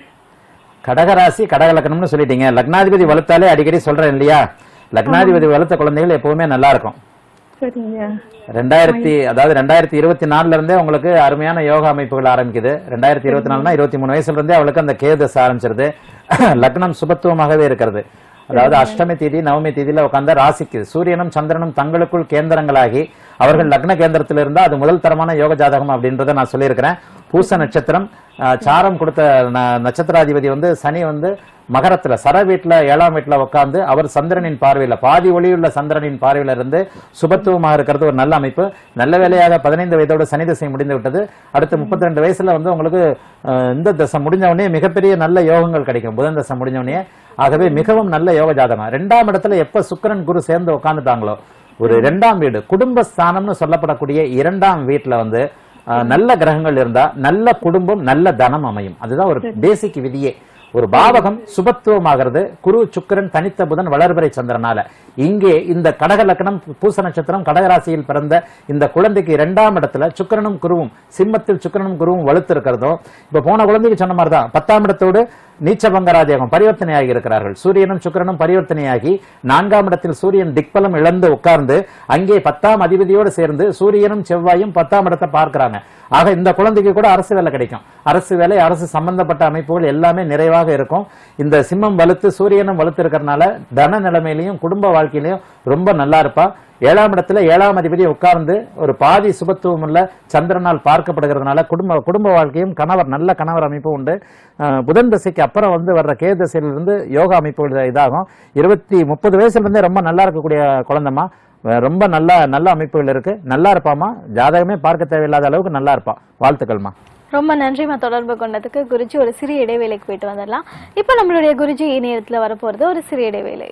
Speaker 3: கடகராசி கடகலக்கணம்னு சொல்லிட்டீங்க லக்னாதிபதி வலுத்தாலே அடிக்கடி சொல்றேன் இல்லையா லக்னாதிபதி வலுத்த குழந்தைகள் எப்பவுமே நல்லா இருக்கும்
Speaker 8: சரிங்க
Speaker 3: ரெண்டாயிரத்தி அதாவது ரெண்டாயிரத்தி இருபத்தி நாலுல இருந்தே உங்களுக்கு அருமையான யோகா அமைப்புகள் ஆரம்பிக்குது ரெண்டாயிரத்தி இருபத்தி நாலுனா இருபத்தி மூணு வயசுல இருந்தே அவளுக்கு அந்த கேதஸ் ஆரம்பிச்சிருது லக்னம் சுபத்துவமாகவே இருக்கிறது அதாவது அஷ்டமி தேதி நவமி தேதியில உட்கார்ந்த ராசிக்கு சூரியனும் சந்திரனும் தங்களுக்குள் கேந்திரங்களாகி அவர்கள் லக்ன கேந்திரத்தில் இருந்தா அது முதல் தரமான யோக ஜாதகம் அப்படின்றத நான் சொல்லியிருக்கிறேன் பூச நட்சத்திரம் அஹ், சாரம் கொடுத்த ந- நட்சத்திராதிபதி வந்து சனி வந்து மகரத்துல சர வீட்டுல ஏழாம் வீட்டுல உட்கார்ந்து அவர் சந்திரனின் பார்வையில பாதி ஒளியுள்ள சந்திரனின் பார்வையில இருந்து சுபத்துவமாக இருக்கிறது ஒரு நல்ல அமைப்பு நல்ல வேலையாக பதினைந்து வயதோட சனி திசை முடிந்து விட்டது அடுத்து முப்பத்தி ரெண்டு வயசுல வந்து உங்களுக்கு அஹ், இந்த தசை முடிஞ்ச உடனே மிகப்பெரிய நல்ல யோகங்கள் கிடைக்கும் புதன் தசை முடிஞ்ச உடனே ஆகவே மிகவும் நல்ல யோக ஜாதகம் ரெண்டாம் இடத்துல எப்ப சுக்கிரன் குரு சேர்ந்து உட்கார்ந்துட்டாங்களோ ஒரு இரண்டாம் வீடு குடும்ப ஸ்தானம்னு சொல்லப்படக்கூடிய இரண்டாம் வீட்டுல வந்து அஹ், நல்ல கிரகங்கள் இருந்தா நல்ல குடும்பம் நல்ல தனம் அமையும் அதுதான் ஒரு பேசிக் விதியே ஒரு பாவகம் சுபத்துவமாகிறது குரு சுக்கிரன் தனித்த புதன் வளர்பிறை சந்திரனால இங்கே இந்த கடக லக்னம் பூச நட்சத்திரம் கடகராசியில் பிறந்த இந்த குழந்தைக்கு இரண்டாம் இடத்துல சுக்கிரனும் குருவும் சிம்மத்தில் சுக்கிரனும் குருவும் வலுத்து இருக்கிறதும் இப்ப போன குழந்தைக்கு சொன்ன மாதிரி தான் பத்தாம் இடத்தோடு நீச்சபங்க ராஜயோகம் பரிவர்த்தனையாகி இருக்கிறார்கள் சூரியனும் சுக்கிரனும் பரிவர்த்தனையாகி நான்காம் இடத்தில் சூரியன் திக்பலம் இழந்து உட்கார்ந்து அங்கே பத்தாம் அதிபதியோடு சேர்ந்து சூரியனும் செவ்வாயும் பத்தாம் இடத்தை பார்க்கிறாங்க ஆக இந்த குழந்தைக்கு கூட அரசு வேலை கிடைக்கும் அரசு வேலை அரசு சம்பந்தப்பட்ட அமைப்புகள் எல்லாமே நிறைவாக இருக்கும் இந்த சிம்மம் வலுத்து சூரியனும் வலுத்து இருக்கிறதுனால தன நிலைமையிலையும் குடும்ப வாழ்க்கையிலையும் ரொம்ப நல்லா இருப்பா ஏழாம் இடத்துல ஏழாம் அதிபதி உட்கார்ந்து ஒரு பாதி சுபத்துவம் உள்ள சந்திரனால் பார்க்கப்படுகிறதுனால குடும்ப குடும்ப வாழ்க்கையும் கணவர் நல்ல கணவர் அமைப்பு உண்டு அஹ் புதன் தசைக்கு அப்புறம் வந்து வர்ற கே தசையிலிருந்து யோகா அமைப்புகள் இதாகும் இருபத்தி முப்பது வயசுல இருந்தே ரொம்ப நல்லா இருக்கக்கூடிய குழந்தைமா அஹ் ரொம்ப நல்ல நல்ல அமைப்புகள் இருக்கு நல்லா இருப்பாமா ஜாதகமே பார்க்க தேவையில்லாத அளவுக்கு நல்லா இருப்பா வாழ்த்துக்கள்மா
Speaker 1: ரொம்ப நன்றிமா தொடர்பு கொண்டதுக்கு குருஜி ஒரு சிறிய இடைவேளைக்கு போயிட்டு வந்துடலாம் இப்போ நம்மளுடைய குருஜி இணையத்துல வரப்போறது ஒரு சிறிய இடைவேளை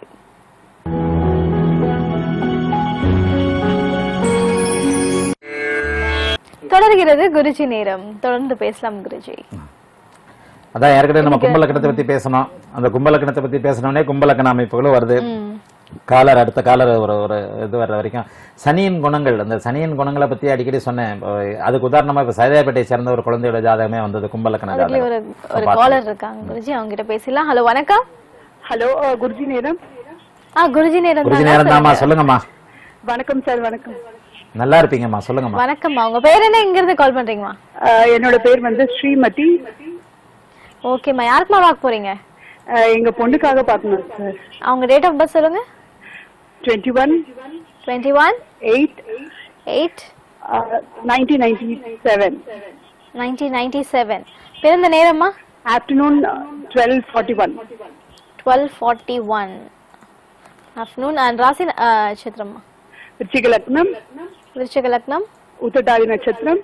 Speaker 1: தொடர்கிறது குருஜி நேரம் தொடர்ந்து பேசலாம் குருஜி
Speaker 3: அதான் ஏற்கனவே நம்ம கும்பலக்கணத்தை பத்தி பேசணும் அந்த கும்பலக்கணத்தை பத்தி பேசணும்னே கும்பலக்கண அமைப்புகளும் வருது காலர் அடுத்த காலர் ஒரு ஒரு இது வர்ற வரைக்கும் சனியின் குணங்கள் அந்த சனியின் குணங்களை பத்தி அடிக்கடி சொன்னேன் இப்போ அதுக்கு உதாரணமா இப்ப சைதாப்பேட்டையை சேர்ந்த ஒரு குழந்தையோட ஜாதகமே வந்தது கும்பலக்கண
Speaker 1: அதுலயே ஒரு
Speaker 3: ஜாதகம்
Speaker 1: ஒரு காலர் இருக்காங்க குருஜி அவங்க கிட்ட பேசலாம் ஹலோ வணக்கம்
Speaker 7: ஹலோ குருஜி நேரம்
Speaker 1: ஆ குருஜி நேரம்
Speaker 3: குருஜி
Speaker 1: தானா?
Speaker 3: நேரம் தாம்மா சொல்லுங்கம்மா
Speaker 7: வணக்கம் சார் வணக்கம்
Speaker 3: நல்லா இருப்பீங்கம்மா சொல்லுங்கம்மா
Speaker 1: வணக்கம்மா உங்க பேர் என்ன இங்க இருந்து கால் பண்றீங்கம்மா
Speaker 7: அஹ், என்னோட பேர் வந்து ஸ்ரீமதி
Speaker 1: ஓகேம்மா யாருக்குமா பார்க்க போறீங்க
Speaker 7: அஹ், எங்க பொண்ணுக்காக பார்க்கணும் சார்
Speaker 1: அவங்க டேட் ஆஃப் பர்த் சொல்லுங்க
Speaker 7: twenty one
Speaker 1: twenty one
Speaker 7: eight
Speaker 1: eight
Speaker 7: nineteen ninety seven
Speaker 1: nineteen ninety seven பிறந்த நேரம்மா
Speaker 7: afternoon twelve forty one
Speaker 1: twelve forty one afternoon and ராசி நட்சத்திரம்மா
Speaker 7: விருச்சிக லக்னம்
Speaker 1: விருச்சிக லக்னம்
Speaker 7: உத்தட்டாதி நட்சத்திரம்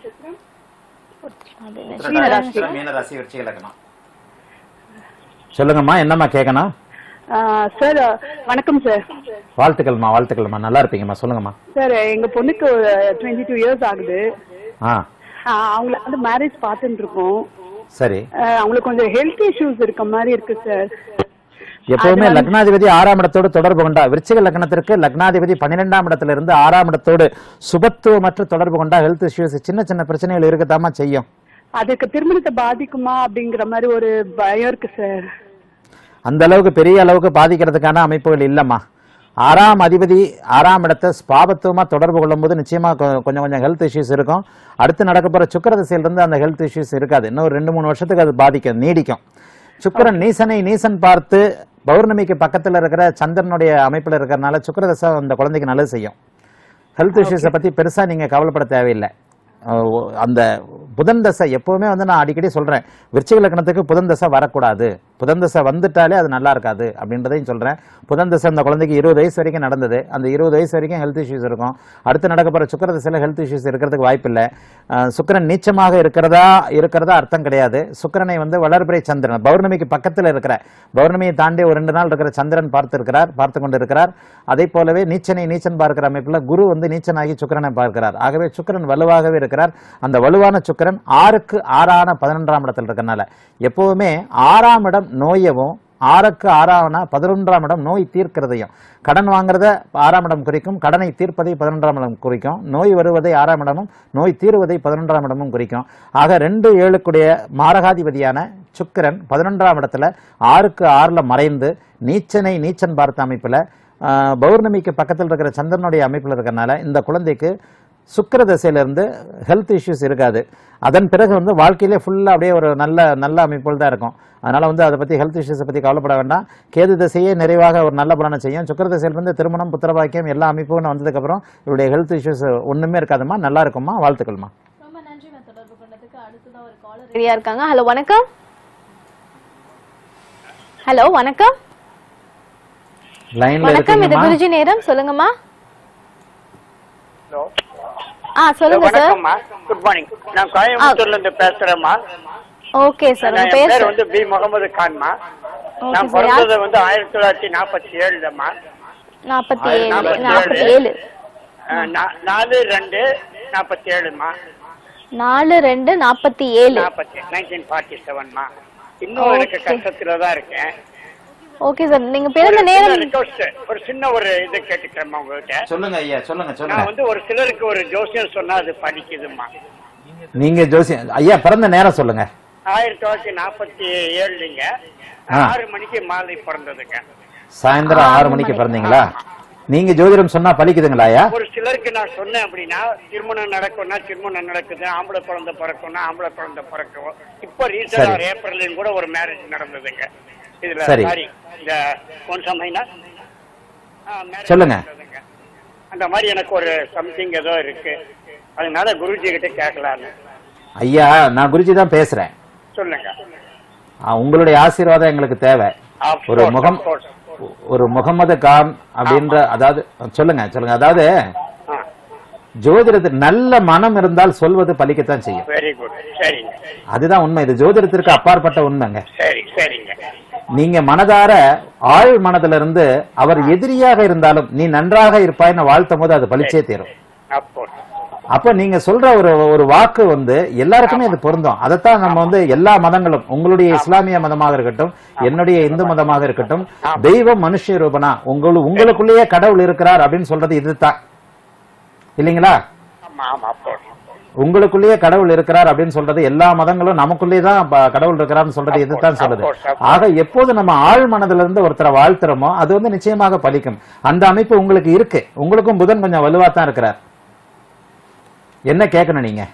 Speaker 3: மீனராசி விருச்சிக லக்னம் சொல்லுங்கம்மா என்னம்மா கேட்கணும்
Speaker 8: சார் வணக்கம் சார்
Speaker 3: வாழ்த்துக்கள்மா வாழ்த்துக்கள்மா நல்லா இருப்பீங்கம்மா சொல்லுங்கம்மா
Speaker 8: சார் எங்க பொண்ணுக்கு டுவெண்ட்டி டூ இயர்ஸ் ஆகுது
Speaker 3: ஆ
Speaker 8: ஆஹ் அவங்கள வந்து மேரேஜ் பார்த்துட்டு இருக்கோம்
Speaker 3: சரி
Speaker 8: ஆஹ் அவங்களுக்கு கொஞ்சம் ஹெல்த் இஷ்யூஸ் இருக்க மாதிரி இருக்கு சார்
Speaker 3: எப்பவுமே லக்னாதிபதி ஆறாம் இடத்தோடு தொடர்பு கொண்டா விருச்சிக லக்னத்திற்கு லக்னாதிபதி பன்னிரெண்டாம் இடத்துல இருந்து ஆறாம் இடத்தோடு சுபத்துவமற்ற தொடர்பு கொண்டா ஹெல்த் இஷ்யூஸ் சின்ன சின்ன பிரச்சனைகள் இருக்கத்தாமா செய்யும்
Speaker 8: அதுக்கு திருமணத்தை பாதிக்குமா அப்படிங்கிற மாதிரி ஒரு பயம் இருக்கு சார்
Speaker 3: அந்த அளவுக்கு பெரிய அளவுக்கு பாதிக்கிறதுக்கான அமைப்புகள் இல்லம்மா ஆறாம் அதிபதி ஆறாம் இடத்தை ஸ்பாபத்துவமா தொடர்பு கொள்ளும்போது நிச்சயமா கொ- கொஞ்சம் கொஞ்சம் ஹெல்த் இஷ்யூஸ் இருக்கும் அடுத்து நடக்க போற சுக்கர திசையிலிருந்து அந்த ஹெல்த் இஷ்யூஸ் இருக்காது இன்னும் ஒரு ரெண்டு மூணு வருஷத்துக்கு அது பாதிக்கும் நீடிக்கும் சுக்கிரன் நீசனை நீசன் பார்த்து பௌர்ணமிக்கு பக்கத்துல இருக்கிற சந்திரனுடைய அமைப்புல இருக்கிறனால சுக்கிர தசை அந்த குழந்தைக்கு நல்லது செய்யும் ஹெல்த் இஷ்யூஸை பத்தி பெருசா நீங்க கவலைப்பட தேவையில்லை அஹ் ஒ- அந்த புதன் தசை எப்பவுமே வந்து நான் அடிக்கடி சொல்றேன் விருச்சிக லக்னத்துக்கு புதன் தசை வரக்கூடாது புதன் தசை வந்துட்டாலே அது நல்லா இருக்காது அப்படின்றதையும் சொல்றேன் புதன் தசை அந்த குழந்தைக்கு இருபது வயசு வரைக்கும் நடந்தது அந்த இருபது வயசு வரைக்கும் ஹெல்த் இஷ்யூஸ் இருக்கும் அடுத்து நடக்க போற சுக்கர தசையில ஹெல்த் இஷ்யூஸ் இருக்கிறதுக்கு வாய்ப்பு இல்லை சுக்கிரன் நீச்சமாக இருக்கிறதா இருக்கிறதா அர்த்தம் கிடையாது சுக்கிரனை வந்து வளர்பிறை சந்திரன் பௌர்ணமிக்கு பக்கத்துல இருக்கிற பௌர்ணமியை தாண்டி ஒரு ரெண்டு நாள் இருக்கிற சந்திரன் பார்த்து இருக்கிறார் பார்த்து கொண்டு இருக்கிறார் அதே போலவே நீச்சனை நீச்சன் பார்க்கிற அமைப்புல குரு வந்து நீச்சனாகி சுக்கிரனை பார்க்கிறார் ஆகவே சுக்கிரன் வலுவாகவே இருக்கிறார் அந்த வலுவான சுக்கிரன் ஆறுக்கு ஆறான பதினொன்றாம் இடத்துல இருக்கறனால எப்பவுமே ஆறாம் இடம் நோயவும் ஆறுக்கு ஆறாவனா பதினொன்றாம் இடம் நோய் தீர்க்கிறதையும் கடன் வாங்குறத ஆறாம் இடம் குறிக்கும் கடனை தீர்ப்பதை பதினொன்றாம் இடம் குறிக்கும் நோய் வருவதை ஆறாம் இடமும் நோய் தீருவதை பதினொன்றாம் இடமும் குறிக்கும் ஆக ரெண்டு ஏழுக்குடைய மாரகாதிபதியான சுக்கிரன் பதினொன்றாம் இடத்துல ஆறுக்கு ஆறுல மறைந்து நீச்சனை நீச்சன் பார்த்த அமைப்புல ஆஹ், பௌர்ணமிக்கு பக்கத்தில் இருக்கிற சந்திரனுடைய அமைப்புல இருக்கறனால இந்த குழந்தைக்கு சுக்கிர தசையிலிருந்து ஹெல்த் இஷ்யூஸ் இருக்காது அதன் பிறகு வந்து வாழ்க்கையிலே ஃபுல்லாக அப்படியே ஒரு நல்ல நல்ல அமைப்புகள் தான் இருக்கும் அதனால வந்து அதை பற்றி ஹெல்த் இஷ்யூஸை பற்றி கவலைப்பட வேண்டாம் கேது தசையே நிறைவாக ஒரு நல்ல பலனை செய்யும் சுக்கிர தசையிலிருந்து திருமணம் புத்திரபாக்கியம் எல்லா அமைப்புகளும் வந்ததுக்கப்புறம் இவருடைய ஹெல்த் இஷ்யூஸ் ஒன்றுமே இருக்காதும்மா நல்லா இருக்கும்மா வாழ்த்துக்கள்மா
Speaker 1: ரொம்ப நன்றி நான் தொடர்பு கொண்டதுக்கு அடுத்ததா ஒரு காலர் ரெடியா இருக்காங்க ஹலோ வணக்கம் ஹலோ வணக்கம்
Speaker 3: லைன்ல
Speaker 1: வணக்கம் இது
Speaker 3: இருக்கீங்கம்மா
Speaker 1: குருஜி நேரம் சொல்லுங்கம்மா ஆ சொல்லுங்க சார்
Speaker 9: வணக்கம்மா குட் மார்னிங் நான் கோயம்புத்தூர்ல இருந்து பேசுறேம்மா
Speaker 1: ஓகே சார்
Speaker 9: நான்
Speaker 1: உங்க
Speaker 9: என்
Speaker 1: பேர்
Speaker 9: பேர் வந்து பி முகமது கான்மா
Speaker 1: ஓகே
Speaker 9: நான்
Speaker 1: சார் யார்
Speaker 9: பிறந்தது வந்து ஆயிரத்தி தொள்ளாயிரத்தி நாற்பத்தி ஏழுலம்மா
Speaker 1: நாற்பத்தி ஏழு
Speaker 9: நாற்பத்தி
Speaker 1: நாற்பத்தி
Speaker 9: ஏழு.
Speaker 1: ஏழு
Speaker 9: அஹ், நா- நாலு ரெண்டு நாற்பத்தி ஏழுமா
Speaker 1: நாலு ரெண்டு நாற்பத்தி ஏழு
Speaker 9: நாற்பத்தி நைன்டீன் ஃபார்ட்டி செவன்மா இன்னும் எனக்கு
Speaker 1: Okay.
Speaker 9: கஷ்டத்துல தான் இருக்கேன்
Speaker 1: ஓகே சார் நீங்க பிறந்த
Speaker 9: ஒரு
Speaker 1: நேரம்
Speaker 9: சின்ன request, ஒரு சின்ன ஒரு இது கேட்டுக்கிறேம்மா உங்ககிட்ட
Speaker 3: சொல்லுங்க ஐயா சொல்லுங்க
Speaker 9: நான்
Speaker 3: சொல்லுங்க
Speaker 9: வந்து ஒரு சிலருக்கு ஒரு ஜோசியம் சொன்னா அது படிக்குதுமா
Speaker 3: நீங்க ஜோசி ஐயா பிறந்த நேரம் சொல்லுங்க
Speaker 9: ஆயிரத்தி தொள்ளாயிரத்தி நாற்பத்தி ஏழுங்க
Speaker 3: ஆ.
Speaker 9: ஆறு மணிக்கு மாலை பிறந்ததுங்க
Speaker 3: சாயந்தரம் ஆறு மணிக்கு பிறந்தீங்களா நீங்க ஜோதிடம் சொன்னா பலிக்குதுங்களா ஐயா
Speaker 9: ஒரு சிலருக்கு நான் சொன்னேன் அப்படின்னா திருமணம் நடக்கும்னா திருமணம் நடக்குது ஆம்பளை குழந்தை பிறக்கும்னா ஆம்பளை குழந்தை பிறக்கும் இப்போ ரீசெண்டா
Speaker 3: சரி.
Speaker 9: ஏப்ரல்லையும் கூட ஒரு மேரேஜ் நடந்ததுங்க இதுல
Speaker 3: சரி.
Speaker 9: சாரி இந்த பொன்சமைனா
Speaker 3: சொல்லுங்க.
Speaker 9: அந்த மாதிரி எனக்கு ஒரு சம்திங் ஏதோ இருக்கு அதனால குருஜி கிட்ட கேட்கலான்னு
Speaker 3: ஐயா நான் குருஜி தான் பேசுறேன்
Speaker 9: சொல்லுங்க
Speaker 3: ஆ, உங்களுடைய ஆசீர்வாதம் எங்களுக்கு தேவை
Speaker 9: Of
Speaker 3: ஒரு
Speaker 9: course,
Speaker 3: முகம்
Speaker 9: of course.
Speaker 3: ஒரு முகமது கான் அப்படின்ற அதாவது சொல்லுங்க சொல்லுங்க அதாவது
Speaker 9: ஆ
Speaker 3: ஜோதிடத்துக்கு நல்ல மனம் இருந்தால் சொல்வது பலிக்கத்தான் செய்யும்
Speaker 9: வெரி குட் சரிங்க
Speaker 3: அதுதான் உண்மை இது ஜோதிடத்திற்கு அப்பாற்பட்ட உண்மைங்க
Speaker 9: சரி சரிங்க
Speaker 3: நீங்க மனதார ஆழ் மனதிலிருந்து இருந்து அவர் எதிரியாக இருந்தாலும் நீ நன்றாக இருப்பாய்னு வாழ்த்தும் போது அது பலிச்சே தீரும்
Speaker 9: அப்போ
Speaker 3: அப்ப நீங்க சொல்ற ஒரு ஒரு வாக்கு வந்து எல்லாருக்குமே இது பொருந்தும் அதைத்தான் நம்ம வந்து எல்லா மதங்களும் உங்களுடைய இஸ்லாமிய மதமாக இருக்கட்டும் என்னுடைய இந்து மதமாக இருக்கட்டும் தெய்வம் மனுஷ ரூபனா உங்களு உங்களுக்குள்ளேயே கடவுள் இருக்கிறார் அப்படின்னு சொல்றது இதுதான் இல்லைங்களா
Speaker 9: ஆமா ஆமா அப்போ
Speaker 3: உங்களுக்குள்ளேயே கடவுள் இருக்கிறார் அப்படின்னு சொல்றது எல்லா மதங்களும் நமக்குள்ளேயே தான் ப- கடவுள் இருக்கிறார்னு சொல்றது இதுதான் சொல்லுது
Speaker 9: of course, of course.
Speaker 3: ஆக எப்போது நம்ம ஆழ் மனதிலிருந்து இருந்து ஒருத்தரை வாழ்த்துறோமோ அது வந்து நிச்சயமாக பலிக்கும் அந்த அமைப்பு உங்களுக்கு இருக்கு உங்களுக்கும் புதன் கொஞ்சம் வலுவா தான் இருக்கிறார் என்ன கேட்கணும் நீங்க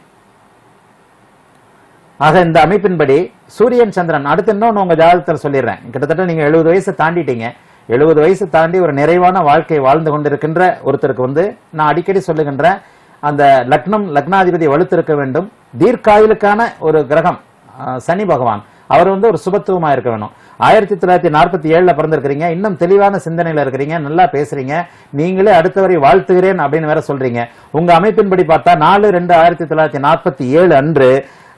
Speaker 3: ஆக இந்த அமைப்பின்படி சூரியன் சந்திரன் அடுத்து இன்னொன்னு உங்க ஜாதகத்தில் சொல்லிடுறேன் கிட்டத்தட்ட நீங்க எழுபது வயசு தாண்டிட்டீங்க எழுபது வயசு தாண்டி ஒரு நிறைவான வாழ்க்கை வாழ்ந்து கொண்டிருக்கின்ற ஒருத்தருக்கு வந்து நான் அடிக்கடி சொல்லுகின்ற அந்த லக்னம் லக்னாதிபதி வலுத்திருக்க வேண்டும் தீர்க்காயுளுக்கான ஒரு கிரகம் ஆஹ், சனி பகவான் அவர் வந்து ஒரு சுபத்துவமா இருக்க வேணும் ஆயிரத்தி தொள்ளாயிரத்தி நாற்பத்தி ஏழுல பிறந்திருக்கிறீங்க இன்னும் தெளிவான சிந்தனையில இருக்கிறீங்க நல்லா பேசுறீங்க நீங்களே அடுத்தவரை வாழ்த்துகிறேன் அப்படின்னு வேற சொல்றீங்க உங்க அமைப்பின்படி பார்த்தா நாலு ரெண்டு ஆயிரத்தி தொள்ளாயிரத்தி நாற்பத்தி ஏழு அன்று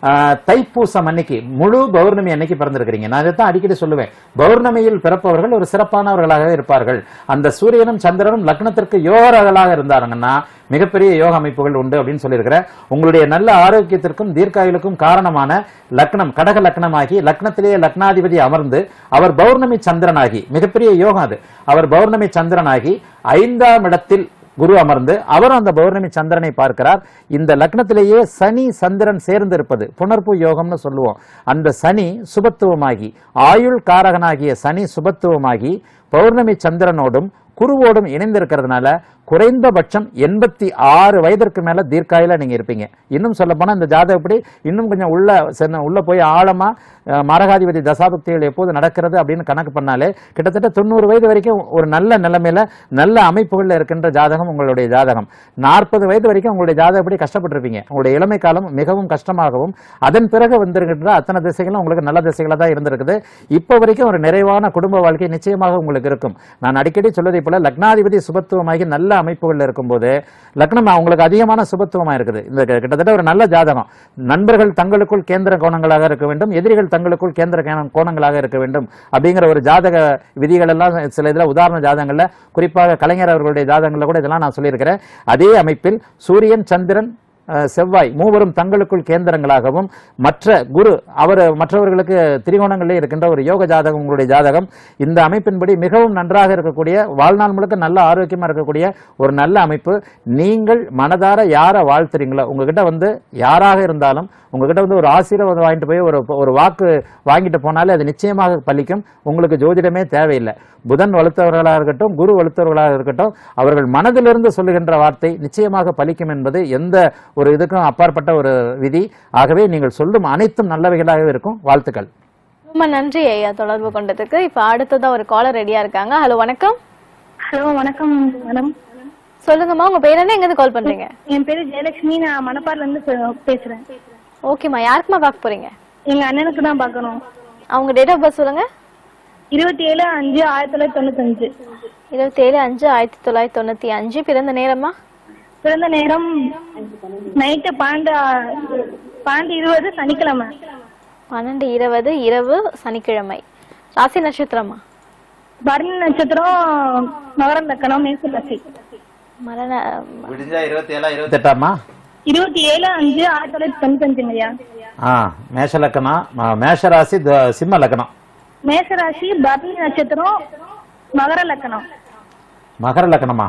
Speaker 3: ஆஹ், தைப்பூசம் அன்னைக்கு முழு பௌர்ணமி அன்னைக்கு பிறந்திருக்கிறீங்க நான் இதைத்தான் அடிக்கடி சொல்லுவேன் பௌர்ணமியில் பிறப்பவர்கள் ஒரு சிறப்பானவர்களாக இருப்பார்கள் அந்த சூரியனும் சந்திரனும் லக்னத்திற்கு யோகர்களாக இருந்தாங்கன்னா மிகப்பெரிய யோக அமைப்புகள் உண்டு அப்படின்னு சொல்லியிருக்கிறேன் உங்களுடைய நல்ல ஆரோக்கியத்திற்கும் தீர்க்காயுளுக்கும் காரணமான லக்னம் கடக லக்னமாகி லக்னத்திலேயே லக்னாதிபதி அமர்ந்து அவர் பௌர்ணமி சந்திரனாகி மிகப்பெரிய யோகம் அது அவர் பௌர்ணமி சந்திரனாகி ஐந்தாம் இடத்தில் குரு அமர்ந்து அவரும் அந்த பௌர்ணமி சந்திரனை பார்க்கிறார் இந்த லக்னத்திலேயே சனி சந்திரன் சேர்ந்து இருப்பது புனர்ப்பு யோகம்னு சொல்லுவோம் அந்த சனி சுபத்துவமாகி ஆயுள் காரகனாகிய சனி சுபத்துவமாகி பௌர்ணமி சந்திரனோடும் குருவோடும் இணைந்திருக்கிறதுனால குறைந்தபட்சம் எண்பத்தி ஆறு வயதிற்கு மேல தீர்க்காயில நீங்க இருப்பீங்க இன்னும் சொல்ல போனா இந்த ஜாதகப்படி இன்னும் கொஞ்சம் உள்ள சென்ன- உள்ள போய் ஆழமா அஹ், மரகாதிபதி தசாபக்திகள் எப்போது நடக்கிறது அப்படின்னு கணக்கு பண்ணாலே கிட்டத்தட்ட தொண்ணூறு வயது வரைக்கும் ஒரு நல்ல நிலைமையில நல்ல அமைப்புகள்ல இருக்கின்ற ஜாதகம் உங்களுடைய ஜாதகம் நாற்பது வயது வரைக்கும் உங்களுடைய ஜாதகப்படி கஷ்டப்பட்டிருப்பீங்க உங்களுடைய இளமை காலம் மிகவும் கஷ்டமாகவும் அதன் பிறகு வந்திருக்கின்ற அத்தனை திசைகளும் உங்களுக்கு நல்ல திசைகளா தான் இருந்திருக்குது இப்போ வரைக்கும் ஒரு நிறைவான குடும்ப வாழ்க்கை நிச்சயமாக உங்களுக்கு இருக்கும் நான் அடிக்கடி சொல்வதை போல லக்னாதிபதி சுபத்துவமாகி நல்ல அமைப்புகள் இருக்கும்போது லக்னம் உங்களுக்கு அதிகமான சுபத்துவமா இருக்குது இந்த கி- கிட்டத்தட்ட ஒரு நல்ல ஜாதகம் நண்பர்கள் தங்களுக்குள் கேந்திர கோணங்களாக இருக்க வேண்டும் எதிரிகள் தங்களுக்குள் கேந்திர கேண- கோணங்களாக இருக்க வேண்டும் அப்படிங்கிற ஒரு ஜாதக விதிகள் எல்லாம் சில இதுல உதாரண ஜாதகங்கள்ல குறிப்பாக கலைஞர் அவர்களுடைய ஜாதகங்கள்ல கூட இதெல்லாம் நான் சொல்லியிருக்கிறேன் அதே அமைப்பில் சூரியன் சந்திரன் அஹ், செவ்வாய் மூவரும் தங்களுக்குள் கேந்திரங்களாகவும் மற்ற குரு அவர் மற்றவர்களுக்கு திரிகோணங்களிலே இருக்கின்ற ஒரு யோக ஜாதகம் உங்களுடைய ஜாதகம் இந்த அமைப்பின்படி மிகவும் நன்றாக இருக்கக்கூடிய வாழ்நாள் முழுக்க நல்ல ஆரோக்கியமா இருக்கக்கூடிய ஒரு நல்ல அமைப்பு நீங்கள் மனதார யாரை வாழ்த்துறீங்களோ உங்ககிட்ட வந்து யாராக இருந்தாலும் உங்ககிட்ட வந்து ஒரு ஆசீர்வாதம் வாங்கிட்டு போய் ஒரு ஒரு வாக்கு வாங்கிட்டு போனாலே அது நிச்சயமாக பலிக்கும் உங்களுக்கு ஜோதிடமே தேவையில்லை புதன் வலுத்தவர்களாக இருக்கட்டும் குரு வலுத்தவர்களாக இருக்கட்டும் அவர்கள் மனதிலிருந்து சொல்லுகின்ற வார்த்தை நிச்சயமாக பலிக்கும் என்பது எந்த ஒரு இதுக்கும் அப்பாற்பட்ட ஒரு விதி ஆகவே நீங்கள் சொல்லும் அனைத்தும் நல்லவைகளாகவே இருக்கும் வாழ்த்துக்கள்
Speaker 1: ரொம்ப நன்றி ஐயா தொடர்பு கொண்டதுக்கு இப்ப அடுத்ததா ஒரு காலர் ரெடியா இருக்காங்க ஹலோ வணக்கம்
Speaker 10: ஹலோ வணக்கம் மேடம்
Speaker 1: சொல்லுங்கம்மா உங்க பேர் என்ன எங்க இருந்து கால் பண்றீங்க
Speaker 10: என் பேரு ஜெயலட்சுமி நான் மணப்பாறைல இருந்து பே- பேசுறேன்
Speaker 1: ஓகேம்மா யாருக்குமா பார்க்க போறீங்க
Speaker 10: எங்க அண்ணனுக்கு தான் பார்க்கணும்
Speaker 1: அவங்க டேட் ஆஃப் பர்த் சொல்லுங்க
Speaker 10: இருபத்தி ஏழு அஞ்சு ஆயிரத்தி தொள்ளாயிரத்தி தொண்ணூத்தஞ்சு
Speaker 1: இருபத்தி ஏழு அஞ்சு ஆயிரத்தி தொள்ளாயிரத்தி தொண்ணூத்தி அஞ்சு பிறந்த நேரமா
Speaker 10: பிறந்த நேரம் நைட்டு பன்னெண்டு பன்னெண்டு இருபது சனிக்கிழமை
Speaker 1: பன்னெண்டு இருபது இரவு சனிக்கிழமை ராசி நட்சத்திரமா
Speaker 10: பரணி நட்சத்திரம் மகரம் லக்கணம் மேச ராசி
Speaker 1: மரண
Speaker 3: விடிஞ்சா இருபத்தி ஏழா இருபத்தி எட்டாமா
Speaker 10: இருபத்தி ஏழு அஞ்சு ஆயிரத்தி தொள்ளாயிரத்தி தொண்ணூத்தஞ்சுங்க ஐயா
Speaker 3: ஆ மேஷ லக்கணம் ம- மேஷராசி த- சிம்ம லக்கணம்
Speaker 10: மேச ராசி பரணி நட்சத்திரம் மகர லக்கணம்
Speaker 3: மகர லக்கணமா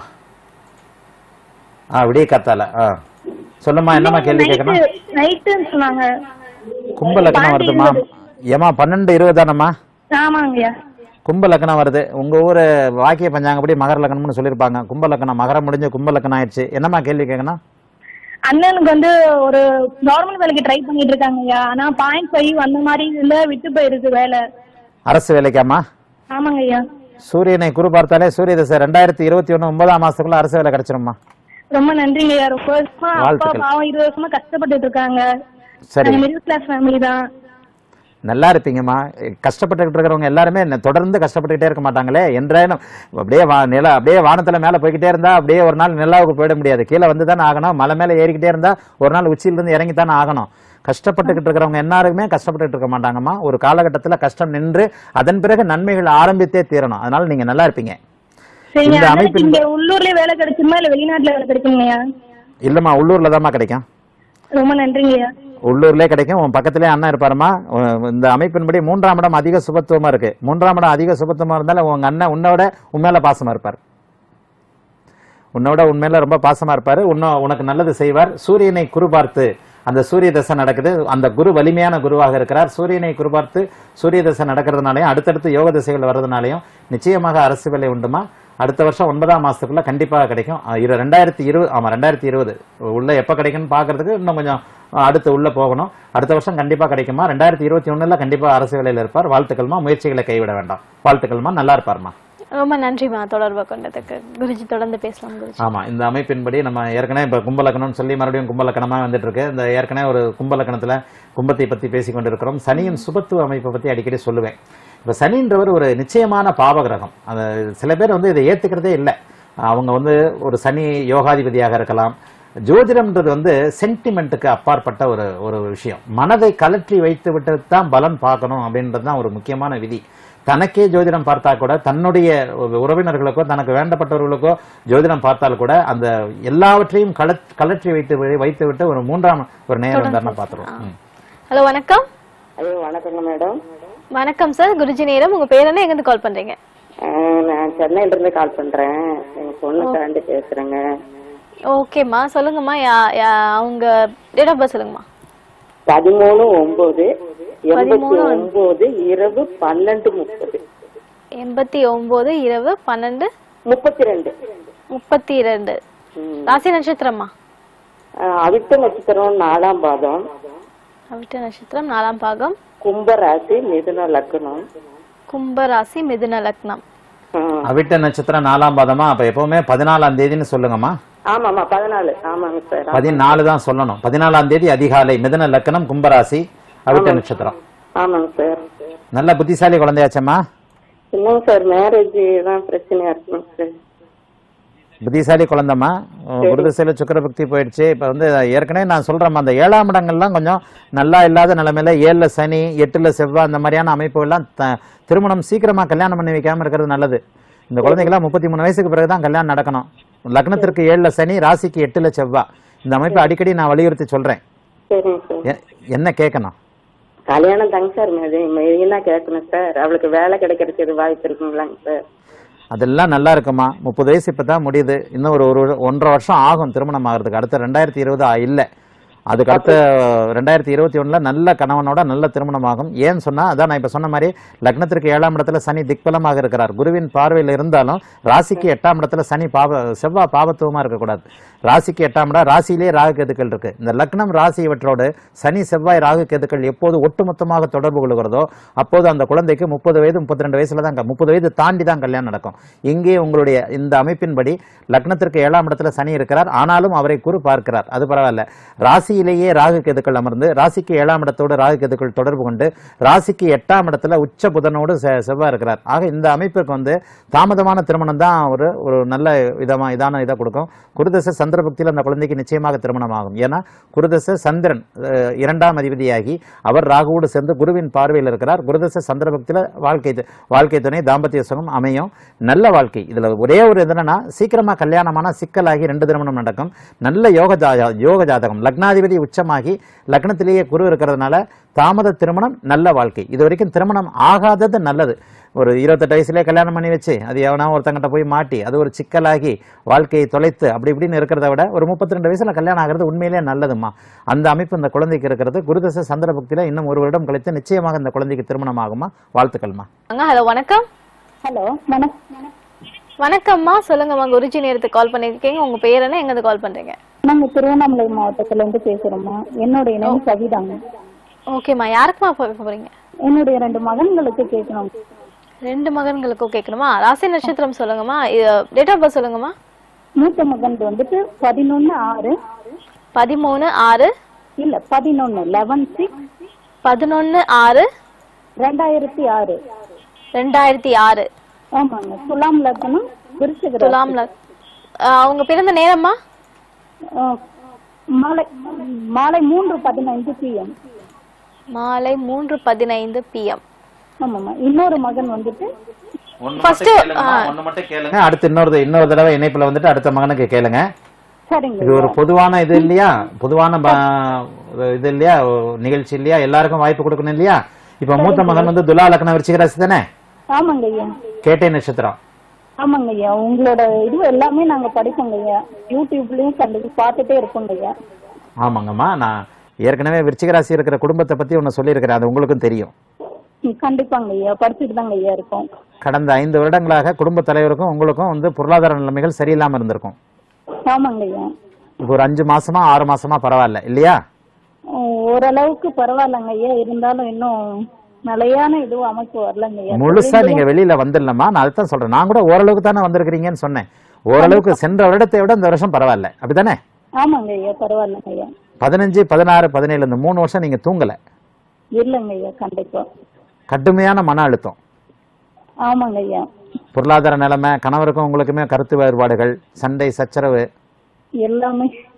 Speaker 3: ஆ விடிய காத்தால ஆ சொல்லுமா என்னம்மா கேள்வி கேட்கணும்
Speaker 10: நைட்டுன்னு சொன்னாங்க
Speaker 3: கும்ப லக்கணம் வருதுமா ஏமா பன்னெண்டு இருபதானம்மா
Speaker 10: ஆமாங்கய்யா
Speaker 3: கும்ப லக்கணம் வருது உங்க ஊரு வாக்கிய பஞ்சாங்கப்படி மகர லக்கணம்னு சொல்லியிருப்பாங்க கும்ப லக்கணம் மகரம் முடிஞ்சு கும்ப லக்கணம் ஆயிடுச்சு என்னம்மா கேள்வி கேட்கணும்
Speaker 10: அண்ணனுக்கு வந்து ஒரு கவர்மெண்ட் வேலைக்கு ட்ரை பண்ணிட்டு இருக்காங்கய்யா ஆனா பாயிண்ட் ஃபைவ் அந்த மாதிரி இல்ல விட்டு போயிருக்கு வேலை
Speaker 3: அரசு வேலைக்காமா
Speaker 10: ஆமாங்க ஐயா
Speaker 3: சூரியனை குரு பார்த்தாலே சூரிய தசை ரெண்டாயிரத்தி இருபத்தி ஒண்ணு ஒன்பதாம் மாசத்துக்குள்ள அரசு வேலை கிடைச்சிருமா
Speaker 10: ரொம்ப நன்றிங்க ஐயா ரொம்ப வருஷமா அப்பா
Speaker 3: வாழ்த்துக்கள்.
Speaker 10: பாவம் இருபது வருஷமா கஷ்டப்பட்டுட்டு இருக்காங்க
Speaker 3: சரி
Speaker 10: நாங்க மிடில் கிளாஸ் ஃபேமிலி தான்
Speaker 3: நல்லா இருப்பீங்கம்மா கஷ்டப்பட்டுக்கிட்டு இருக்கிறவங்க எல்லாருமே என்ன தொடர்ந்து கஷ்டப்பட்டுக்கிட்டே இருக்க மாட்டாங்களே என்றேனும் அப்படியே வா நில அப்படியே வானத்துல மேல போய்கிட்டே இருந்தா அப்படியே ஒரு நாள் நிலாவுக்கு போயிட முடியாது கீழே வந்து தானே ஆகணும் மலை மேல ஏறிக்கிட்டே இருந்தா ஒரு நாள் உச்சியில இருந்து இறங்கி தானே ஆகணும் கஷ்டப்பட்டுக்கிட்டு இருக்கிறவங்க எல்லாருமே கஷ்டப்பட்டுட்டு இருக்க மாட்டாங்கம்மா ஒரு காலகட்டத்துல கஷ்டம் நின்று அதன் பிறகு நன்மைகள் ஆரம்பித்தே தீரணும் அதனால நீங்க நல்லா இருப்பீங்க
Speaker 10: சரிங்க
Speaker 3: இந்த
Speaker 10: அண்ணனுக்கு
Speaker 3: அமைப்பின்
Speaker 10: இங்க உள்ளூர்லயே வேலை கிடைக்குமா இல்ல வெளிநாட்டுல வேலை கிடைக்குங்க ஐயா
Speaker 3: இல்லம்மா உள்ளூர்ல தாம்மா கிடைக்கும்
Speaker 10: ரொம்ப நன்றிங்க ஐயா
Speaker 3: உள்ளூர்லயே கிடைக்கும் உன் பக்கத்திலே அண்ணன் இருப்பாருமா உன் இந்த அமைப்பின்படி மூன்றாம் இடம் அதிக சுபத்துவமா இருக்கு மூன்றாம் இடம் அதிக சுபத்துவமா இருந்தாலும் உங்க அண்ணன் உன்னோட உண்மையில பாசமா இருப்பார் உன்னோட உண்மையில ரொம்ப பாசமா இருப்பாரு உன்ன உனக்கு நல்லது செய்வார் சூரியனை குரு பார்த்து அந்த சூரிய தசை நடக்குது அந்த குரு வலிமையான குருவாக இருக்கிறார் சூரியனை குரு பார்த்து சூரிய தசை நடக்கிறதுனாலையும் அடுத்தடுத்து யோக திசைகள் வர்றதுனாலையும் நிச்சயமாக அரசு வேலை உண்டுமா அடுத்த வருஷம் ஒன்பதாம் மாசத்துக்குள்ள கண்டிப்பாக கிடைக்கும் அஹ் இரு ரெண்டாயிரத்தி இருபது ஆமா ரெண்டாயிரத்தி இருபது உள்ள எப்ப கிடைக்கும்னு பாக்குறதுக்கு இன்னும் கொஞ்சம் அஹ், அடுத்து உள்ள போகணும் அடுத்த வருஷம் கண்டிப்பா கிடைக்குமா ரெண்டாயிரத்தி இருபத்தி ஒண்ணுல கண்டிப்பா அரசு வேலையில இருப்பார் வாழ்த்துக்கள்மா முயற்சிகளை கைவிட வேண்டாம் வாழ்த்துக்கள்மா நல்லா இருப்பார்மா
Speaker 1: ரொம்ப நன்றிமா தொடர்பு கொண்டதுக்கு குருஜி தொடர்ந்து பேசலாம் குருஜி
Speaker 3: ஆமா இந்த அமைப்பின்படி நம்ம ஏற்கனவே இப்ப கும்பலக்கணம்னு சொல்லி மறுபடியும் கும்பலக்கணமா வந்துட்டு இருக்கு இந்த ஏற்கனவே ஒரு கும்பலக்கணத்துல கும்பத்தை பத்தி பேசிக் கொண்டிருக்கிறோம் சனியின் சுபத்துவ அமைப்பை பத்தி அடிக்கடி சொல்லுவேன் இப்ப சனின்றவர் ஒரு நிச்சயமான பாவகிரகம் அது சில பேர் வந்து இதை ஏத்துக்கிறதே இல்லை அவங்க வந்து ஒரு சனி யோகாதிபதியாக இருக்கலாம் ஜோதிடம்ன்றது வந்து சென்டிமெண்ட்டுக்கு அப்பாற்பட்ட ஒரு ஒரு விஷயம் மனதை கலற்றி வைத்து விட்டு தான் பலன் பார்க்கணும் அப்படின்றது தான் ஒரு முக்கியமான விதி தனக்கே ஜோதிடம் பார்த்தா கூட தன்னுடைய உறவினர்களுக்கோ தனக்கு வேண்டப்பட்டவர்களுக்கோ ஜோதிடம் பார்த்தால் கூட அந்த எல்லாவற்றையும் கலத் கலற்றி வைத்து வி- வைத்து விட்டு ஒரு மூன்றாம் ஒரு நேரம் வந்தாருன்னா பார்த்துருவோம் ம்.
Speaker 1: ஹலோ வணக்கம்
Speaker 7: ஐயோ வணக்கங்க மேடம்
Speaker 1: வணக்கம் சார் குருஜி நேரம் உங்க பேர் என்ன எங்கிருந்து கால் பண்றீங்க
Speaker 7: நான் சென்னையில இருந்து கால் பண்றேன் எங்க பொண்ணுக்காண்டி பேசுறேங்க
Speaker 1: ஓகேம்மா சொல்லுங்கம்மா யா- யா- அவங்க டேட் ஆஃப் பர்த் சொல்லுங்கம்மா
Speaker 7: பதிமூணு ஒன்பது எண்பத்தி
Speaker 1: பதிமூணு
Speaker 7: ஒன்பது இரவு பன்னெண்டு முப்பது
Speaker 1: எண்பத்தி ஒன்பது இரவு பன்னெண்டு
Speaker 7: முப்பத்தி ரெண்டு
Speaker 1: முப்பத்தி இரண்டு ராசி நட்சத்திரம்மா
Speaker 7: அவிட்ட நட்சத்திரம் நாலாம் பாதம்
Speaker 1: அவிட்ட நட்சத்திரம் நாலாம் பாகம்
Speaker 7: கும்பராசி மிதுன லக்னம்
Speaker 1: கும்ப ராசி மிதுன லக்னம்
Speaker 3: அவிட்ட நட்சத்திரம் நாலாம் பாதமா அப்ப எப்பவுமே பதினாலாம் தேதின்னு சொல்லுங்கம்மா
Speaker 7: ஆமாமா பதினாலு ஆமாங்க சார்
Speaker 3: பதினாலு தான் சொல்லணும் பதினாலாம் தேதி அதிகாலை மிதன லக்கணம் கும்பராசி அவிட்ட நட்சத்திரம்
Speaker 7: ஆமாங்க சார்
Speaker 3: நல்ல புத்திசாலி குழந்தையாச்சம்மா
Speaker 7: என்னங்க சார் மேரேஜ் தான் பிரச்சனையா இருக்குங்க சார்
Speaker 3: புத்திசாலி குழந்தைம்மா குருதிசையில சுக்கர பக்தி போயிடுச்சு இப்ப வந்து ஏற்கனவே நான் சொல்றேன் அந்த ஏழாம் இடங்கள்லாம் கொஞ்சம் நல்லா இல்லாத நிலைமையில ஏழுல சனி எட்டுல செவ்வாய் அந்த மாதிரியான அமைப்புகள்லாம் த- திருமணம் சீக்கிரமா கல்யாணம் பண்ணி வைக்காம இருக்கிறது நல்லது இந்த குழந்தைகள்லாம் முப்பத்தி மூணு வயசுக்கு பிறகுதான் கல்யாணம் நடக்கணும் லக்னத்திற்கு ஏழுல சனி ராசிக்கு எட்டுல செவ்வாய் இந்த அமைப்பு அடிக்கடி நான் வலியுறுத்தி சொல்றேன்
Speaker 7: சரிங்க சார்
Speaker 3: எ- என்ன கேட்கணும்
Speaker 7: கல்யாணம் தாங்க சார் மெயினா கேட்கணும் சார் அவளுக்கு வேலை கிடைக்கிறதுக்கு வாய்ப்பு இருக்குங்களாங்க சார்
Speaker 3: அதெல்லாம் நல்லா இருக்குமா முப்பது வயசு இப்போ தான் முடியுது இன்னும் ஒரு ஒரு ஒன்றரை வருஷம் ஆகும் திருமணம் ஆகிறதுக்கு அடுத்த ரெண்டாயிரத்தி இருபது இல்லை அதுக்கு அடுத்த ரெண்டாயிரத்தி இருபத்தி ஒண்ணுல நல்ல கணவனோட நல்ல திருமணம் ஆகும் ஏன்னு சொன்னா அதான் நான் இப்ப சொன்ன மாதிரி லக்னத்திற்கு ஏழாம் இடத்துல சனி திக்பலமாக இருக்கிறார் குருவின் பார்வையில் இருந்தாலும் ராசிக்கு எட்டாம் இடத்துல சனி பாவ செவ்வாய் பாவத்துவமா இருக்கக்கூடாது ராசிக்கு எட்டாம் இடம் ராசியிலே ராகு கேதுக்கள் இருக்கு இந்த லக்னம் ராசி இவற்றோடு சனி செவ்வாய் ராகு கேதுக்கள் எப்போது ஒட்டுமொத்தமாக தொடர்பு கொள்கிறதோ அப்போது அந்த குழந்தைக்கு முப்பது வயது முப்பத்தி ரெண்டு வயசுல தான் முப்பது வயது தாண்டி தான் கல்யாணம் நடக்கும் இங்கே உங்களுடைய இந்த அமைப்பின்படி லக்னத்திற்கு ஏழாம் இடத்துல சனி இருக்கிறார் ஆனாலும் அவரை குரு பார்க்கிறார் அது பரவாயில்ல ராசியிலேயே ராகு கேதுக்கள் அமர்ந்து ராசிக்கு ஏழாம் இடத்தோடு ராகு கேதுக்கள் தொடர்பு கொண்டு ராசிக்கு எட்டாம் இடத்துல உச்ச புதனோடு செ- செவ்வாய் இருக்கிறார் ஆக இந்த அமைப்புக்கு வந்து தாமதமான திருமணம் தான் ஒரு ஒரு நல்ல விதமா இதான இதை கொடுக்கும் குருதச சந்திரபக்தியில் அந்த குழந்தைக்கு நிச்சயமாக திருமணம் ஆகும் ஏன்னா குருதச சந்திரன் அஹ், இரண்டாம் அதிபதியாகி அவர் ராகுவோடு சேர்ந்து குருவின் பார்வையில் இருக்கிறார் குருதச சந்திரபக்தியில் வாழ்க்கை து- வாழ்க்கை துணை தாம்பத்திய சுகம் அமையும் நல்ல வாழ்க்கை இதுல ஒரே ஒரு இது என்னன்னா சீக்கிரமா கல்யாணமான சிக்கலாகி ரெண்டு திருமணம் நடக்கும் நல்ல யோக ஜா- யோக ஜாதகம் லக்னாதிபதி உச்சமாகி லக்னத்திலேயே குரு இருக்கிறதுனால தாமத திருமணம் நல்ல வாழ்க்கை இது வரைக்கும் திருமணம் ஆகாதது நல்லது ஒரு இருபத்தெட்டு வயசுலேயே கல்யாணம் பண்ணி வச்சு அது எவனா ஒருத்தங்கிட்ட போய் மாட்டி அது ஒரு சிக்கலாகி வாழ்க்கையை தொலைத்து அப்படி இப்படின்னு இருக்கிறத விட ஒரு முப்பத்தி ரெண்டு வயசுல கல்யாணம் ஆகிறது உண்மையிலேயே நல்லதுமா அந்த அமைப்பு இந்த குழந்தைக்கு இருக்கிறது குருதச சந்திர பக்தியில இன்னும் ஒரு வருடம் கழித்து நிச்சயமாக இந்த குழந்தைக்கு திருமணம் ஆகுமா வாழ்த்துக்கள்மா
Speaker 1: ஹலோ வணக்கம்
Speaker 10: ஹலோ வணக்கம்
Speaker 1: வணக்கம்மா சொல்லுங்கம்மா குருஜி நேரத்துக்கு கால் பண்ணிருக்கீங்க உங்க பேர் என்ன எங்க கால் பண்றீங்க
Speaker 10: நாங்க திருவண்ணாமலை மாவட்டத்துல இருந்து பேசுறோம்மா என்னுடைய நேம் கவிதாங்க
Speaker 1: ஓகேம்மா யாருக்குமா பேச போறீங்க
Speaker 10: என்னுடைய ரெண்டு மகன்களுக்கு கேட்கணும்
Speaker 1: ரெண்டு மகன்களுக்கும் கேட்கணுமா ராசி நட்சத்திரம் சொல்லுங்கம்மா டேட் ஆஃப் பர்த் சொல்லுங்கம்மா
Speaker 10: மூத்த மகன் வந்துட்டு பதினொன்னு ஆறு
Speaker 1: பதிமூணு ஆறு
Speaker 10: இல்ல பதினொன்னு லெவன் சிக்ஸ்
Speaker 1: பதினொன்னு ஆறு
Speaker 10: ரெண்டாயிரத்தி ஆறு
Speaker 1: ரெண்டாயிரத்தி ஆறு
Speaker 10: ஆமாங்க துலாம் லக்னம் விருச்சிக ராசி.
Speaker 1: துலாம் லக்- ஆஹ் அவங்க பிறந்த நேரம்மா
Speaker 10: ஆ, மாலை மாலை மூன்று பதினைந்து பிஎம்
Speaker 1: மாலை மூன்று பதினைந்து பிஎம்
Speaker 10: ஆமாம்மா இன்னொரு மகன் வந்துட்டு
Speaker 1: ஃபர்ஸ்ட்
Speaker 3: ஒண்ணு மட்டும் கேளுங்க அடுத்து இன்னொரு இன்னொரு தடவை இணைப்புல வந்துட்டு அடுத்த மகனுக்கு கேளுங்க
Speaker 10: சரிங்க
Speaker 3: இது ஒரு பொதுவான இது இல்லையா பொதுவான ப- இது இல்லையா நிகழ்ச்சி இல்லையா எல்லாருக்கும் வாய்ப்பு கொடுக்கணும் இல்லையா இப்ப மூத்த மகன் வந்து துலா லக்ன விருச்சிக ராசி தானே
Speaker 10: ஆமாங்க ஐயா
Speaker 3: கேட்டை நட்சத்திரம்
Speaker 10: ஆமாங்க ஐயா உங்களோட இது எல்லாமே நாங்க படிப்போங்க ஐயா யூடியூப்லயும் கண்டு பார்த்துட்டே இருப்போங்க ஐயா
Speaker 3: ஆமாங்கம்மா நான் ஏற்கனவே விருச்சிக ராசி இருக்கிற குடும்பத்தை பத்தி ஒன்னு சொல்லியிருக்கிறேன் அது உங்களுக்கும் தெரியும்
Speaker 10: ம், கண்டிப்பாங்க ஐயா படிச்சுட்டு தாங்க ஐயா இருக்கோம்
Speaker 3: கடந்த ஐந்து வருடங்களாக குடும்ப தலைவருக்கும் உங்களுக்கும் வந்து பொருளாதார நிலைமைகள் சரியில்லாம இருந்திருக்கும்
Speaker 10: ஆமாங்க ஐயா
Speaker 3: இப்போ ஒரு அஞ்சு மாசமா ஆறு மாசமா பரவாயில்ல இல்லையா
Speaker 10: உம், ஓரளவுக்கு பரவாயில்லங்க ஐயா இருந்தாலும் இன்னும் நிலையான இதுவும் அமைப்பு வரலங்க ஐயா
Speaker 3: முழுசா நீங்க வெளியில வந்துடலாமா நான் அதுதான் சொல்றேன் நான் கூட ஓரளவுக்கு தானே வந்திருக்கிறீங்கன்னு சொன்னேன் ஓரளவுக்கு சென்ற வருடத்தை விட இந்த வருஷம் பரவாயில்ல அப்படித்தானே
Speaker 10: ஆமாங்க ஐயா பரவாயில்லங்க ஐயா
Speaker 3: பதினஞ்சு பதினாறு பதினேழு இந்த மூணு வருஷம் நீங்க தூங்கல
Speaker 10: இல்லைங்க ஐயா கண்டிப்பா
Speaker 3: கடுமையான மன அழுத்தம்
Speaker 10: ஆமாங்க ஐயா
Speaker 3: பொருளாதார நிலைமை கணவருக்கும் உங்களுக்குமே கருத்து வேறுபாடுகள் சண்டை சச்சரவு
Speaker 10: எல்லாமே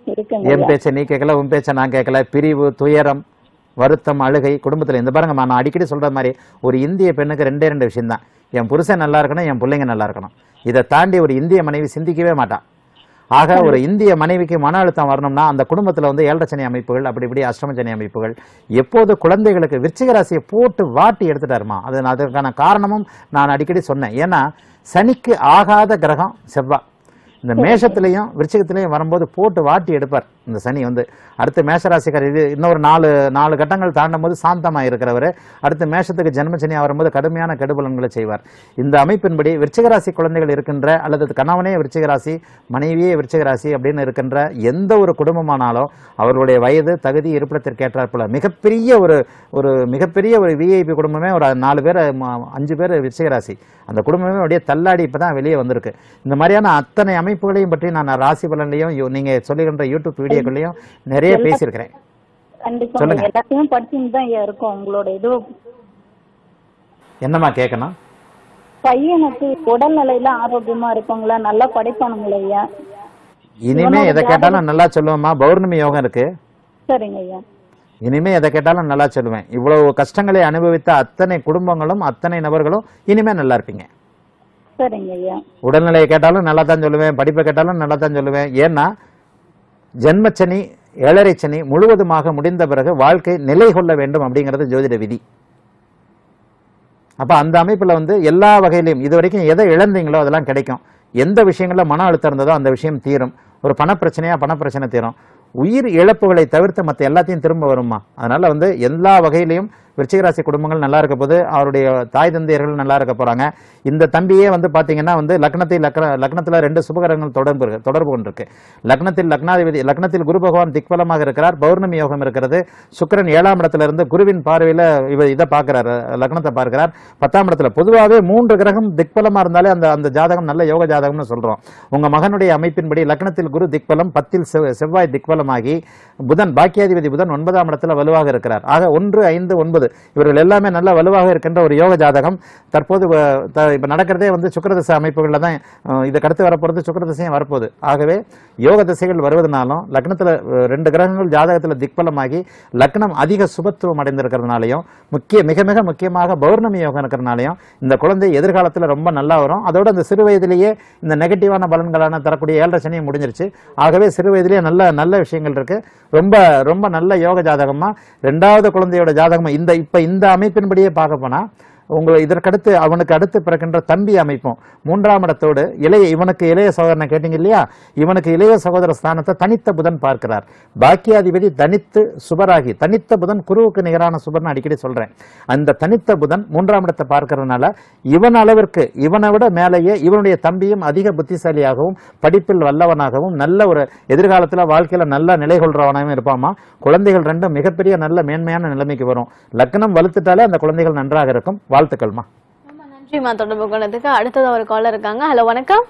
Speaker 10: இருக்குங்க
Speaker 3: என் பேச்சை நீ கேட்கல உன் பேச்சை நான் கேட்கல பிரிவு துயரம் வருத்தம் அழுகை குடும்பத்துல இந்த பாருங்கம்மா நான் அடிக்கடி சொல்ற மாதிரி ஒரு இந்திய பெண்ணுக்கு ரெண்டே ரெண்டு விஷயம் தான் என் புருஷன் நல்லா இருக்கணும் என் பிள்ளைங்க நல்லா இருக்கணும் இதை தாண்டி ஒரு இந்திய மனைவி சிந்திக்கவே மாட்டான் ஆக ஒரு இந்திய மனைவிக்கு மன அழுத்தம் வரணும்னா அந்த குடும்பத்துல வந்து ஏழரை சனி அமைப்புகள் அப்படி இப்படி அஷ்டம சனி அமைப்புகள் எப்போது குழந்தைகளுக்கு விருச்சிக ராசியை போட்டு வாட்டி எடுத்துட்டாருமா அது நான் அதற்கான காரணமும் நான் அடிக்கடி சொன்னேன் ஏன்னா சனிக்கு ஆகாத கிரகம் செவ்வாய் இந்த மேஷத்திலையும் விருச்சிகத்திலையும் வரும்போது போட்டு வாட்டி எடுப்பார் இந்த சனி வந்து அடுத்து மேஷராசிக்காரர் இது இன்னொரு நாலு நாலு கட்டங்கள் தாண்டும் போது சாந்தமாக இருக்கிறவர் அடுத்து மேஷத்துக்கு ஜென்ம சனி வரும்போது கடுமையான கெடுபலன்களை செய்வார் இந்த அமைப்பின்படி விருச்சிக ராசி குழந்தைகள் இருக்கின்ற அல்லது கணவனே விருச்சிக ராசி மனைவியே விருச்சிக ராசி அப்படின்னு இருக்கின்ற எந்த ஒரு குடும்பமானாலும் அவர்களுடைய வயது தகுதி இருப்பிடத்திற்கு ஏற்றாற்போல மிகப்பெரிய ஒரு ஒரு மிகப்பெரிய ஒரு விஐபி குடும்பமே ஒரு நாலு பேர் ம- அஞ்சு பேர் விருச்சிக ராசி அந்த குடும்பமே அப்படியே தள்ளாடி இப்பதான் வெளியே வந்திருக்கு இந்த மாதிரியான அத்தனை அமைப்புகளையும் பற்றி நான் ராசி பலன்லையும் யூ- நீங்க சொல்லுகின்ற யூடியூப் வீடியோக்கள்லையும் நிறைய பேசியிருக்கிறேன்
Speaker 10: கண்டிப்பா
Speaker 3: சொல்லுங்க.
Speaker 10: எல்லாத்தையும் படிச்சுட்டு தான் ஐயா இருக்கோம் உங்களோட இது
Speaker 3: என்னம்மா கேட்கணும்
Speaker 10: பையனுக்கு உடல்நிலையில ஆரோக்கியமா இருக்குங்களா நல்லா படிப்பானுங்களா ஐயா
Speaker 3: இனிமே எதை கேட்டாலும் நல்லா சொல்லுவேம்மா பௌர்ணமி யோகம் இருக்கு
Speaker 10: சரிங்க ஐயா
Speaker 3: இனிமே எதை கேட்டாலும் நல்லா சொல்லுவேன் இவ்வளவு கஷ்டங்களை அனுபவித்த அத்தனை குடும்பங்களும் அத்தனை நபர்களும் இனிமே நல்லா இருப்பீங்க
Speaker 10: சரிங்க ஐயா
Speaker 3: உடல்நிலையை கேட்டாலும் நல்லா தான் சொல்லுவேன் படிப்பை கேட்டாலும் நல்லா தான் சொல்லுவேன் ஏன்னா ஜென்மச்சனி ஏழரை சனி முழுவதுமாக முடிந்த பிறகு வாழ்க்கை நிலை கொள்ள வேண்டும் அப்படிங்கிறது ஜோதிட விதி அப்ப அந்த அமைப்புல வந்து எல்லா வகையிலையும் இது வரைக்கும் எதை இழந்தீங்களோ அதெல்லாம் கிடைக்கும் எந்த விஷயங்கள்ல மன அழுத்தம் இருந்ததோ அந்த விஷயம் தீரும் ஒரு பணப்பிரச்சனையா பணப்பிரச்சனை தீரும் உயிர் இழப்புகளை தவிர்த்து மற்ற எல்லாத்தையும் திரும்ப வருமா அதனால வந்து எல்லா வகையிலையும் விருச்சிகராசி குடும்பங்கள் நல்லா இருக்க போது அவருடைய தாய் தந்தையர்கள் நல்லா இருக்க போறாங்க இந்த தம்பியே வந்து பாத்தீங்கன்னா வந்து லக்னத்தில் லக்ன லக்னத்துல ரெண்டு சுபகரங்கள் தொடர்பு இருக்கு தொடர்பு கொண்டிருக்கு லக்னத்தில் லக்னாதிபதி லக்னத்தில் குரு பகவான் திக்பலமாக இருக்கிறார் பௌர்ணமி யோகம் இருக்கிறது சுக்கிரன் ஏழாம் இடத்துல இருந்து குருவின் பார்வையில இவர் இதை பார்க்கிறார் லக்னத்தை பார்க்கிறார் பத்தாம் இடத்துல பொதுவாகவே மூன்று கிரகம் திக்பலமா இருந்தாலே அந்த அந்த ஜாதகம் நல்ல யோக ஜாதகம்னு சொல்றோம் உங்க மகனுடைய அமைப்பின்படி லக்னத்தில் குரு திக்பலம் பத்தில் செவ்- செவ்வாய் திக்பலமாகி புதன் பாக்கியாதிபதி புதன் ஒன்பதாம் இடத்துல வலுவாக இருக்கிறார் ஆக ஒன்று ஐந்து ஒன்பது இவர்கள் எல்லாமே நல்ல வலுவாக இருக்கின்ற ஒரு யோக ஜாதகம் தற்போது வ- த- இப்ப நடக்கிறதே வந்து சுக்கிரதசை அமைப்புகளில் தான் அஹ், இதுக்கு அடுத்து வரப்போறது சுக்கிரதசையும் வரப்போகுது ஆகவே யோக திசைகள் வருவதனாலும் லக்னத்துல அஹ், ரெண்டு கிரகங்கள் ஜாதகத்துல திக்பலமாகி லக்னம் அதிக சுபத்துவம் அடைந்திருக்கிறதுனாலையும் முக்கிய மிக மிக முக்கியமாக பௌர்ணமி யோகம் இருக்கிறதுனாலையும் இந்த குழந்தை எதிர்காலத்துல ரொம்ப நல்லா வரும் அதோட இந்த சிறு வயதிலேயே இந்த நெகட்டிவான பலன்களான தரக்கூடிய ஏழரை சனியும் முடிஞ்சிருச்சு ஆகவே சிறு வயதிலேயே நல்ல நல்ல விஷயங்கள் இருக்கு ரொம்ப ரொம்ப நல்ல யோக ஜாதகமா ரெண்டாவது குழந்தையோட ஜாதகமா இந்த இப்ப இந்த அமைப்பின்படியே பார்க்க போனா உங்களை இதற்கடுத்து அவனுக்கு அடுத்து பிறக்கின்ற தம்பி அமைப்பும் மூன்றாம் இடத்தோடு இளைய இவனுக்கு இளைய சகோதரனை கேட்டீங்க இல்லையா இவனுக்கு இளைய சகோதர ஸ்தானத்தை தனித்த புதன் பார்க்கிறார் பாக்கியாதிபதி தனித்து சுபராகி தனித்த புதன் குருவுக்கு நிகரான சுபர்னு அடிக்கடி சொல்றேன் அந்த தனித்த புதன் மூன்றாம் இடத்தை பார்க்கறதுனால இவன் அளவிற்கு இவனை விட மேலேயே இவனுடைய தம்பியும் அதிக புத்திசாலியாகவும் படிப்பில் வல்லவனாகவும் நல்ல ஒரு எதிர்காலத்துல வாழ்க்கையில நல்ல நிலை கொள்றவனாகவும் இருப்பாமா குழந்தைகள் ரெண்டும் மிகப்பெரிய நல்ல மேன்மையான நிலைமைக்கு வரும் லக்னம் வலுத்துட்டாலே அந்த குழந்தைகள் நன்றாக இருக்கும் வாழ்த்துக்கள்மா
Speaker 1: நன்றிமா தொடர்பு கொண்டதுக்கு அடுத்தது ஒரு காலர் இருக்காங்க ஹலோ வணக்கம்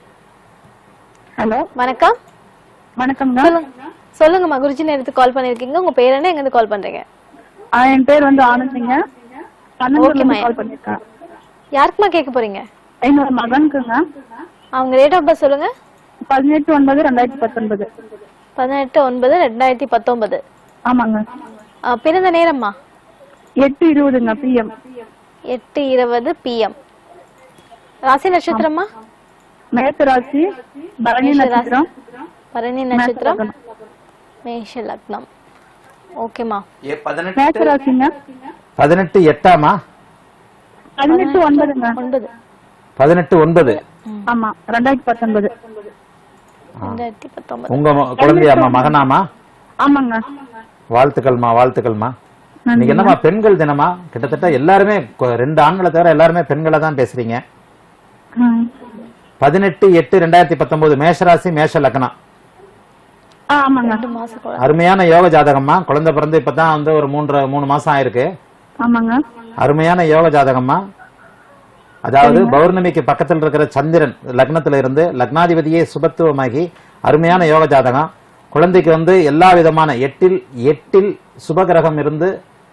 Speaker 8: ஹலோ
Speaker 1: வணக்கம்
Speaker 8: வணக்கம்ங்க
Speaker 1: சொல்லுங்க சொல்லுங்கம்மா குருஜி நேரத்துக்கு கால் பண்ணிருக்கீங்க உங்க பேர் என்ன எங்க இருந்து கால் பண்றீங்க
Speaker 8: ஆ, என் பேர் வந்து ஆனந்திங்க பன்னெண்டுல
Speaker 1: ஓகேம்மா.
Speaker 8: கால் பண்ணிருக்கேன்
Speaker 1: யாருக்குமா கேட்க போறீங்க
Speaker 8: என்னோட மகனுக்குங்க
Speaker 1: அவங்க டேட் ஆஃப் பர்த் சொல்லுங்க
Speaker 8: பதினெட்டு ஒன்பது ரெண்டாயிரத்தி பத்தொன்பது
Speaker 1: பதினெட்டு ஒன்பது ரெண்டாயிரத்தி பத்தொன்பது
Speaker 8: ஆமாங்க
Speaker 1: ஆ, பிறந்த நேரம்மா
Speaker 8: எட்டு இருபதுங்க பிஎம்
Speaker 1: எட்டு இருபது பிஎம் ராசி நட்சத்திரமா
Speaker 8: மேற்கு ராசி பரணி
Speaker 1: மேஷ ராசி.
Speaker 8: நட்சத்திரம்
Speaker 1: பரணி நட்சத்திரம் மேஷ லக்னம் ஓகேம்மா
Speaker 8: மேற்கு ராசிங்க
Speaker 3: பதினெட்டு எட்டாமா
Speaker 8: பதினெட்டு ஒன்பதுங்க
Speaker 1: ஒன்பது
Speaker 3: பதினெட்டு ஒன்பது
Speaker 8: ஆமா ரெண்டாயிரத்தி பத்தொன்பது
Speaker 1: ரெண்டாயிரத்தி பத்தொன்பது
Speaker 3: உங்க ம- குழந்தையாம்மா மகனாமா
Speaker 8: ஆமாங்க
Speaker 3: வாழ்த்துக்கள்மா வாழ்த்துக்கள்மா இன்னைக்கு என்னம்மா பெண்கள் தினமா கிட்டத்தட்ட எல்லாருமே கொ- ரெண்டு ஆண்களை தவிர எல்லாருமே பெண்களை தான் பேசுறீங்க
Speaker 8: ம்.
Speaker 3: பதினெட்டு எட்டு ரெண்டாயிரத்தி பத்தொன்பது மேஷராசி மேஷ லக்னம்
Speaker 8: ஆ, ஆமாங்க
Speaker 1: ரெண்டு மாசம் குழந்தை.
Speaker 3: அருமையான யோக ஜாதகம்மா குழந்தை பிறந்து இப்பதான் வந்து ஒரு மூன்று மூணு மாசம் ஆயிருக்கு
Speaker 8: ஆமாங்க
Speaker 3: அருமையான யோக ஜாதகம்மா அதாவது பௌர்ணமிக்கு பக்கத்தில் இருக்கிற சந்திரன் லக்னத்துல இருந்து லக்னாதிபதியே சுபத்துவமாகி அருமையான யோக ஜாதகம் குழந்தைக்கு வந்து எல்லா விதமான எட்டில் எட்டில் சுபகிரகம் இருந்து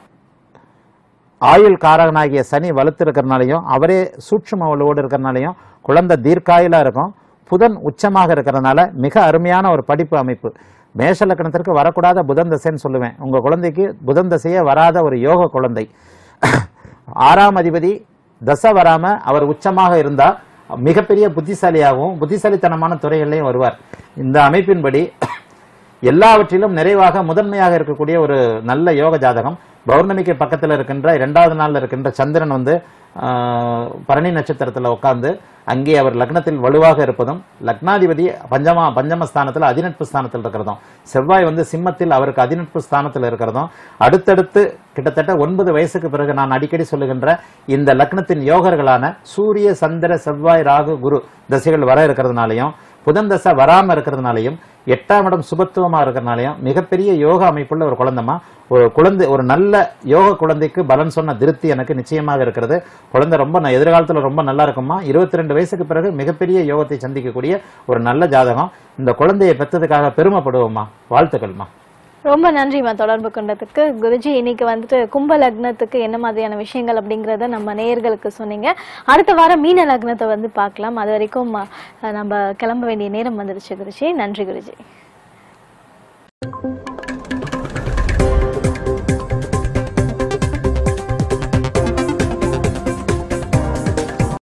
Speaker 3: ஆயுள் காரகனாகிய சனி வலுத்து இருக்கிறனாலையும் அவரே சூட்சும வலுவோடு இருக்கிறனாலையும் குழந்தை தீர்க்காயுலா இருக்கும் புதன் உச்சமாக இருக்கிறதுனால மிக அருமையான ஒரு படிப்பு அமைப்பு மேஷ லக்னத்திற்கு வரக்கூடாத புதன் தசைன்னு சொல்லுவேன் உங்க குழந்தைக்கு புதன் தசையே வராத ஒரு யோக குழந்தை ஆறாம் அதிபதி தசை வராம அவர் உச்சமாக இருந்தா மிகப்பெரிய புத்திசாலியாகவும் புத்திசாலித்தனமான துறைகள்லையும் வருவார் இந்த அமைப்பின்படி எல்லாவற்றிலும் நிறைவாக முதன்மையாக இருக்கக்கூடிய ஒரு நல்ல யோக ஜாதகம் பௌர்ணமிக்கு பக்கத்தில் இருக்கின்ற இரண்டாவது நாள்ல இருக்கின்ற சந்திரன் வந்து ஆஹ், பரணி நட்சத்திரத்துல உட்கார்ந்து அங்கே அவர் லக்னத்தில் வலுவாக இருப்பதும் லக்னாதிபதி பஞ்சமா பஞ்சம ஸ்தானத்தில் அதிநட்பு ஸ்தானத்தில் இருக்கிறதும் செவ்வாய் வந்து சிம்மத்தில் அவருக்கு அதிநட்பு ஸ்தானத்தில் இருக்கிறதும் அடுத்தடுத்து கிட்டத்தட்ட ஒன்பது வயசுக்கு பிறகு நான் அடிக்கடி சொல்லுகின்ற இந்த லக்னத்தின் யோகர்களான சூரிய சந்திர செவ்வாய் ராகு குரு தசைகள் வர இருக்கிறதுனாலையும் புதன் தசை வராம இருக்கிறதுனாலையும் எட்டாம் இடம் சுபத்துவமா இருக்கிறதுனாலையும் மிகப்பெரிய யோக அமைப்புள்ள ஒரு குழந்தைமா ஒரு குழந்தை ஒரு நல்ல யோக குழந்தைக்கு பலன் சொன்ன திருப்தி எனக்கு நிச்சயமாக இருக்கிறது குழந்தை ரொம்ப ந- எதிர்காலத்துல ரொம்ப நல்லா இருக்குமா இருபத்தி ரெண்டு வயசுக்கு பிறகு மிகப்பெரிய யோகத்தை சந்திக்கக்கூடிய ஒரு நல்ல ஜாதகம் இந்த குழந்தையை பெற்றதுக்காக பெருமைப்படுவோமா வாழ்த்துக்கள்மா
Speaker 1: ரொம்ப நன்றிம்மா தொடர்பு கொண்டதுக்கு குருஜி இன்னைக்கு வந்துட்டு கும்ப லக்னத்துக்கு என்ன மாதிரியான விஷயங்கள் அப்படிங்கறத நம்ம நேயர்களுக்கு சொன்னீங்க அடுத்த வாரம் மீன லக்னத்தை வந்து பார்க்கலாம் அது வரைக்கும் அஹ், நம்ம கிளம்ப வேண்டிய நேரம் வந்துருச்சு குருஜி நன்றி குருஜி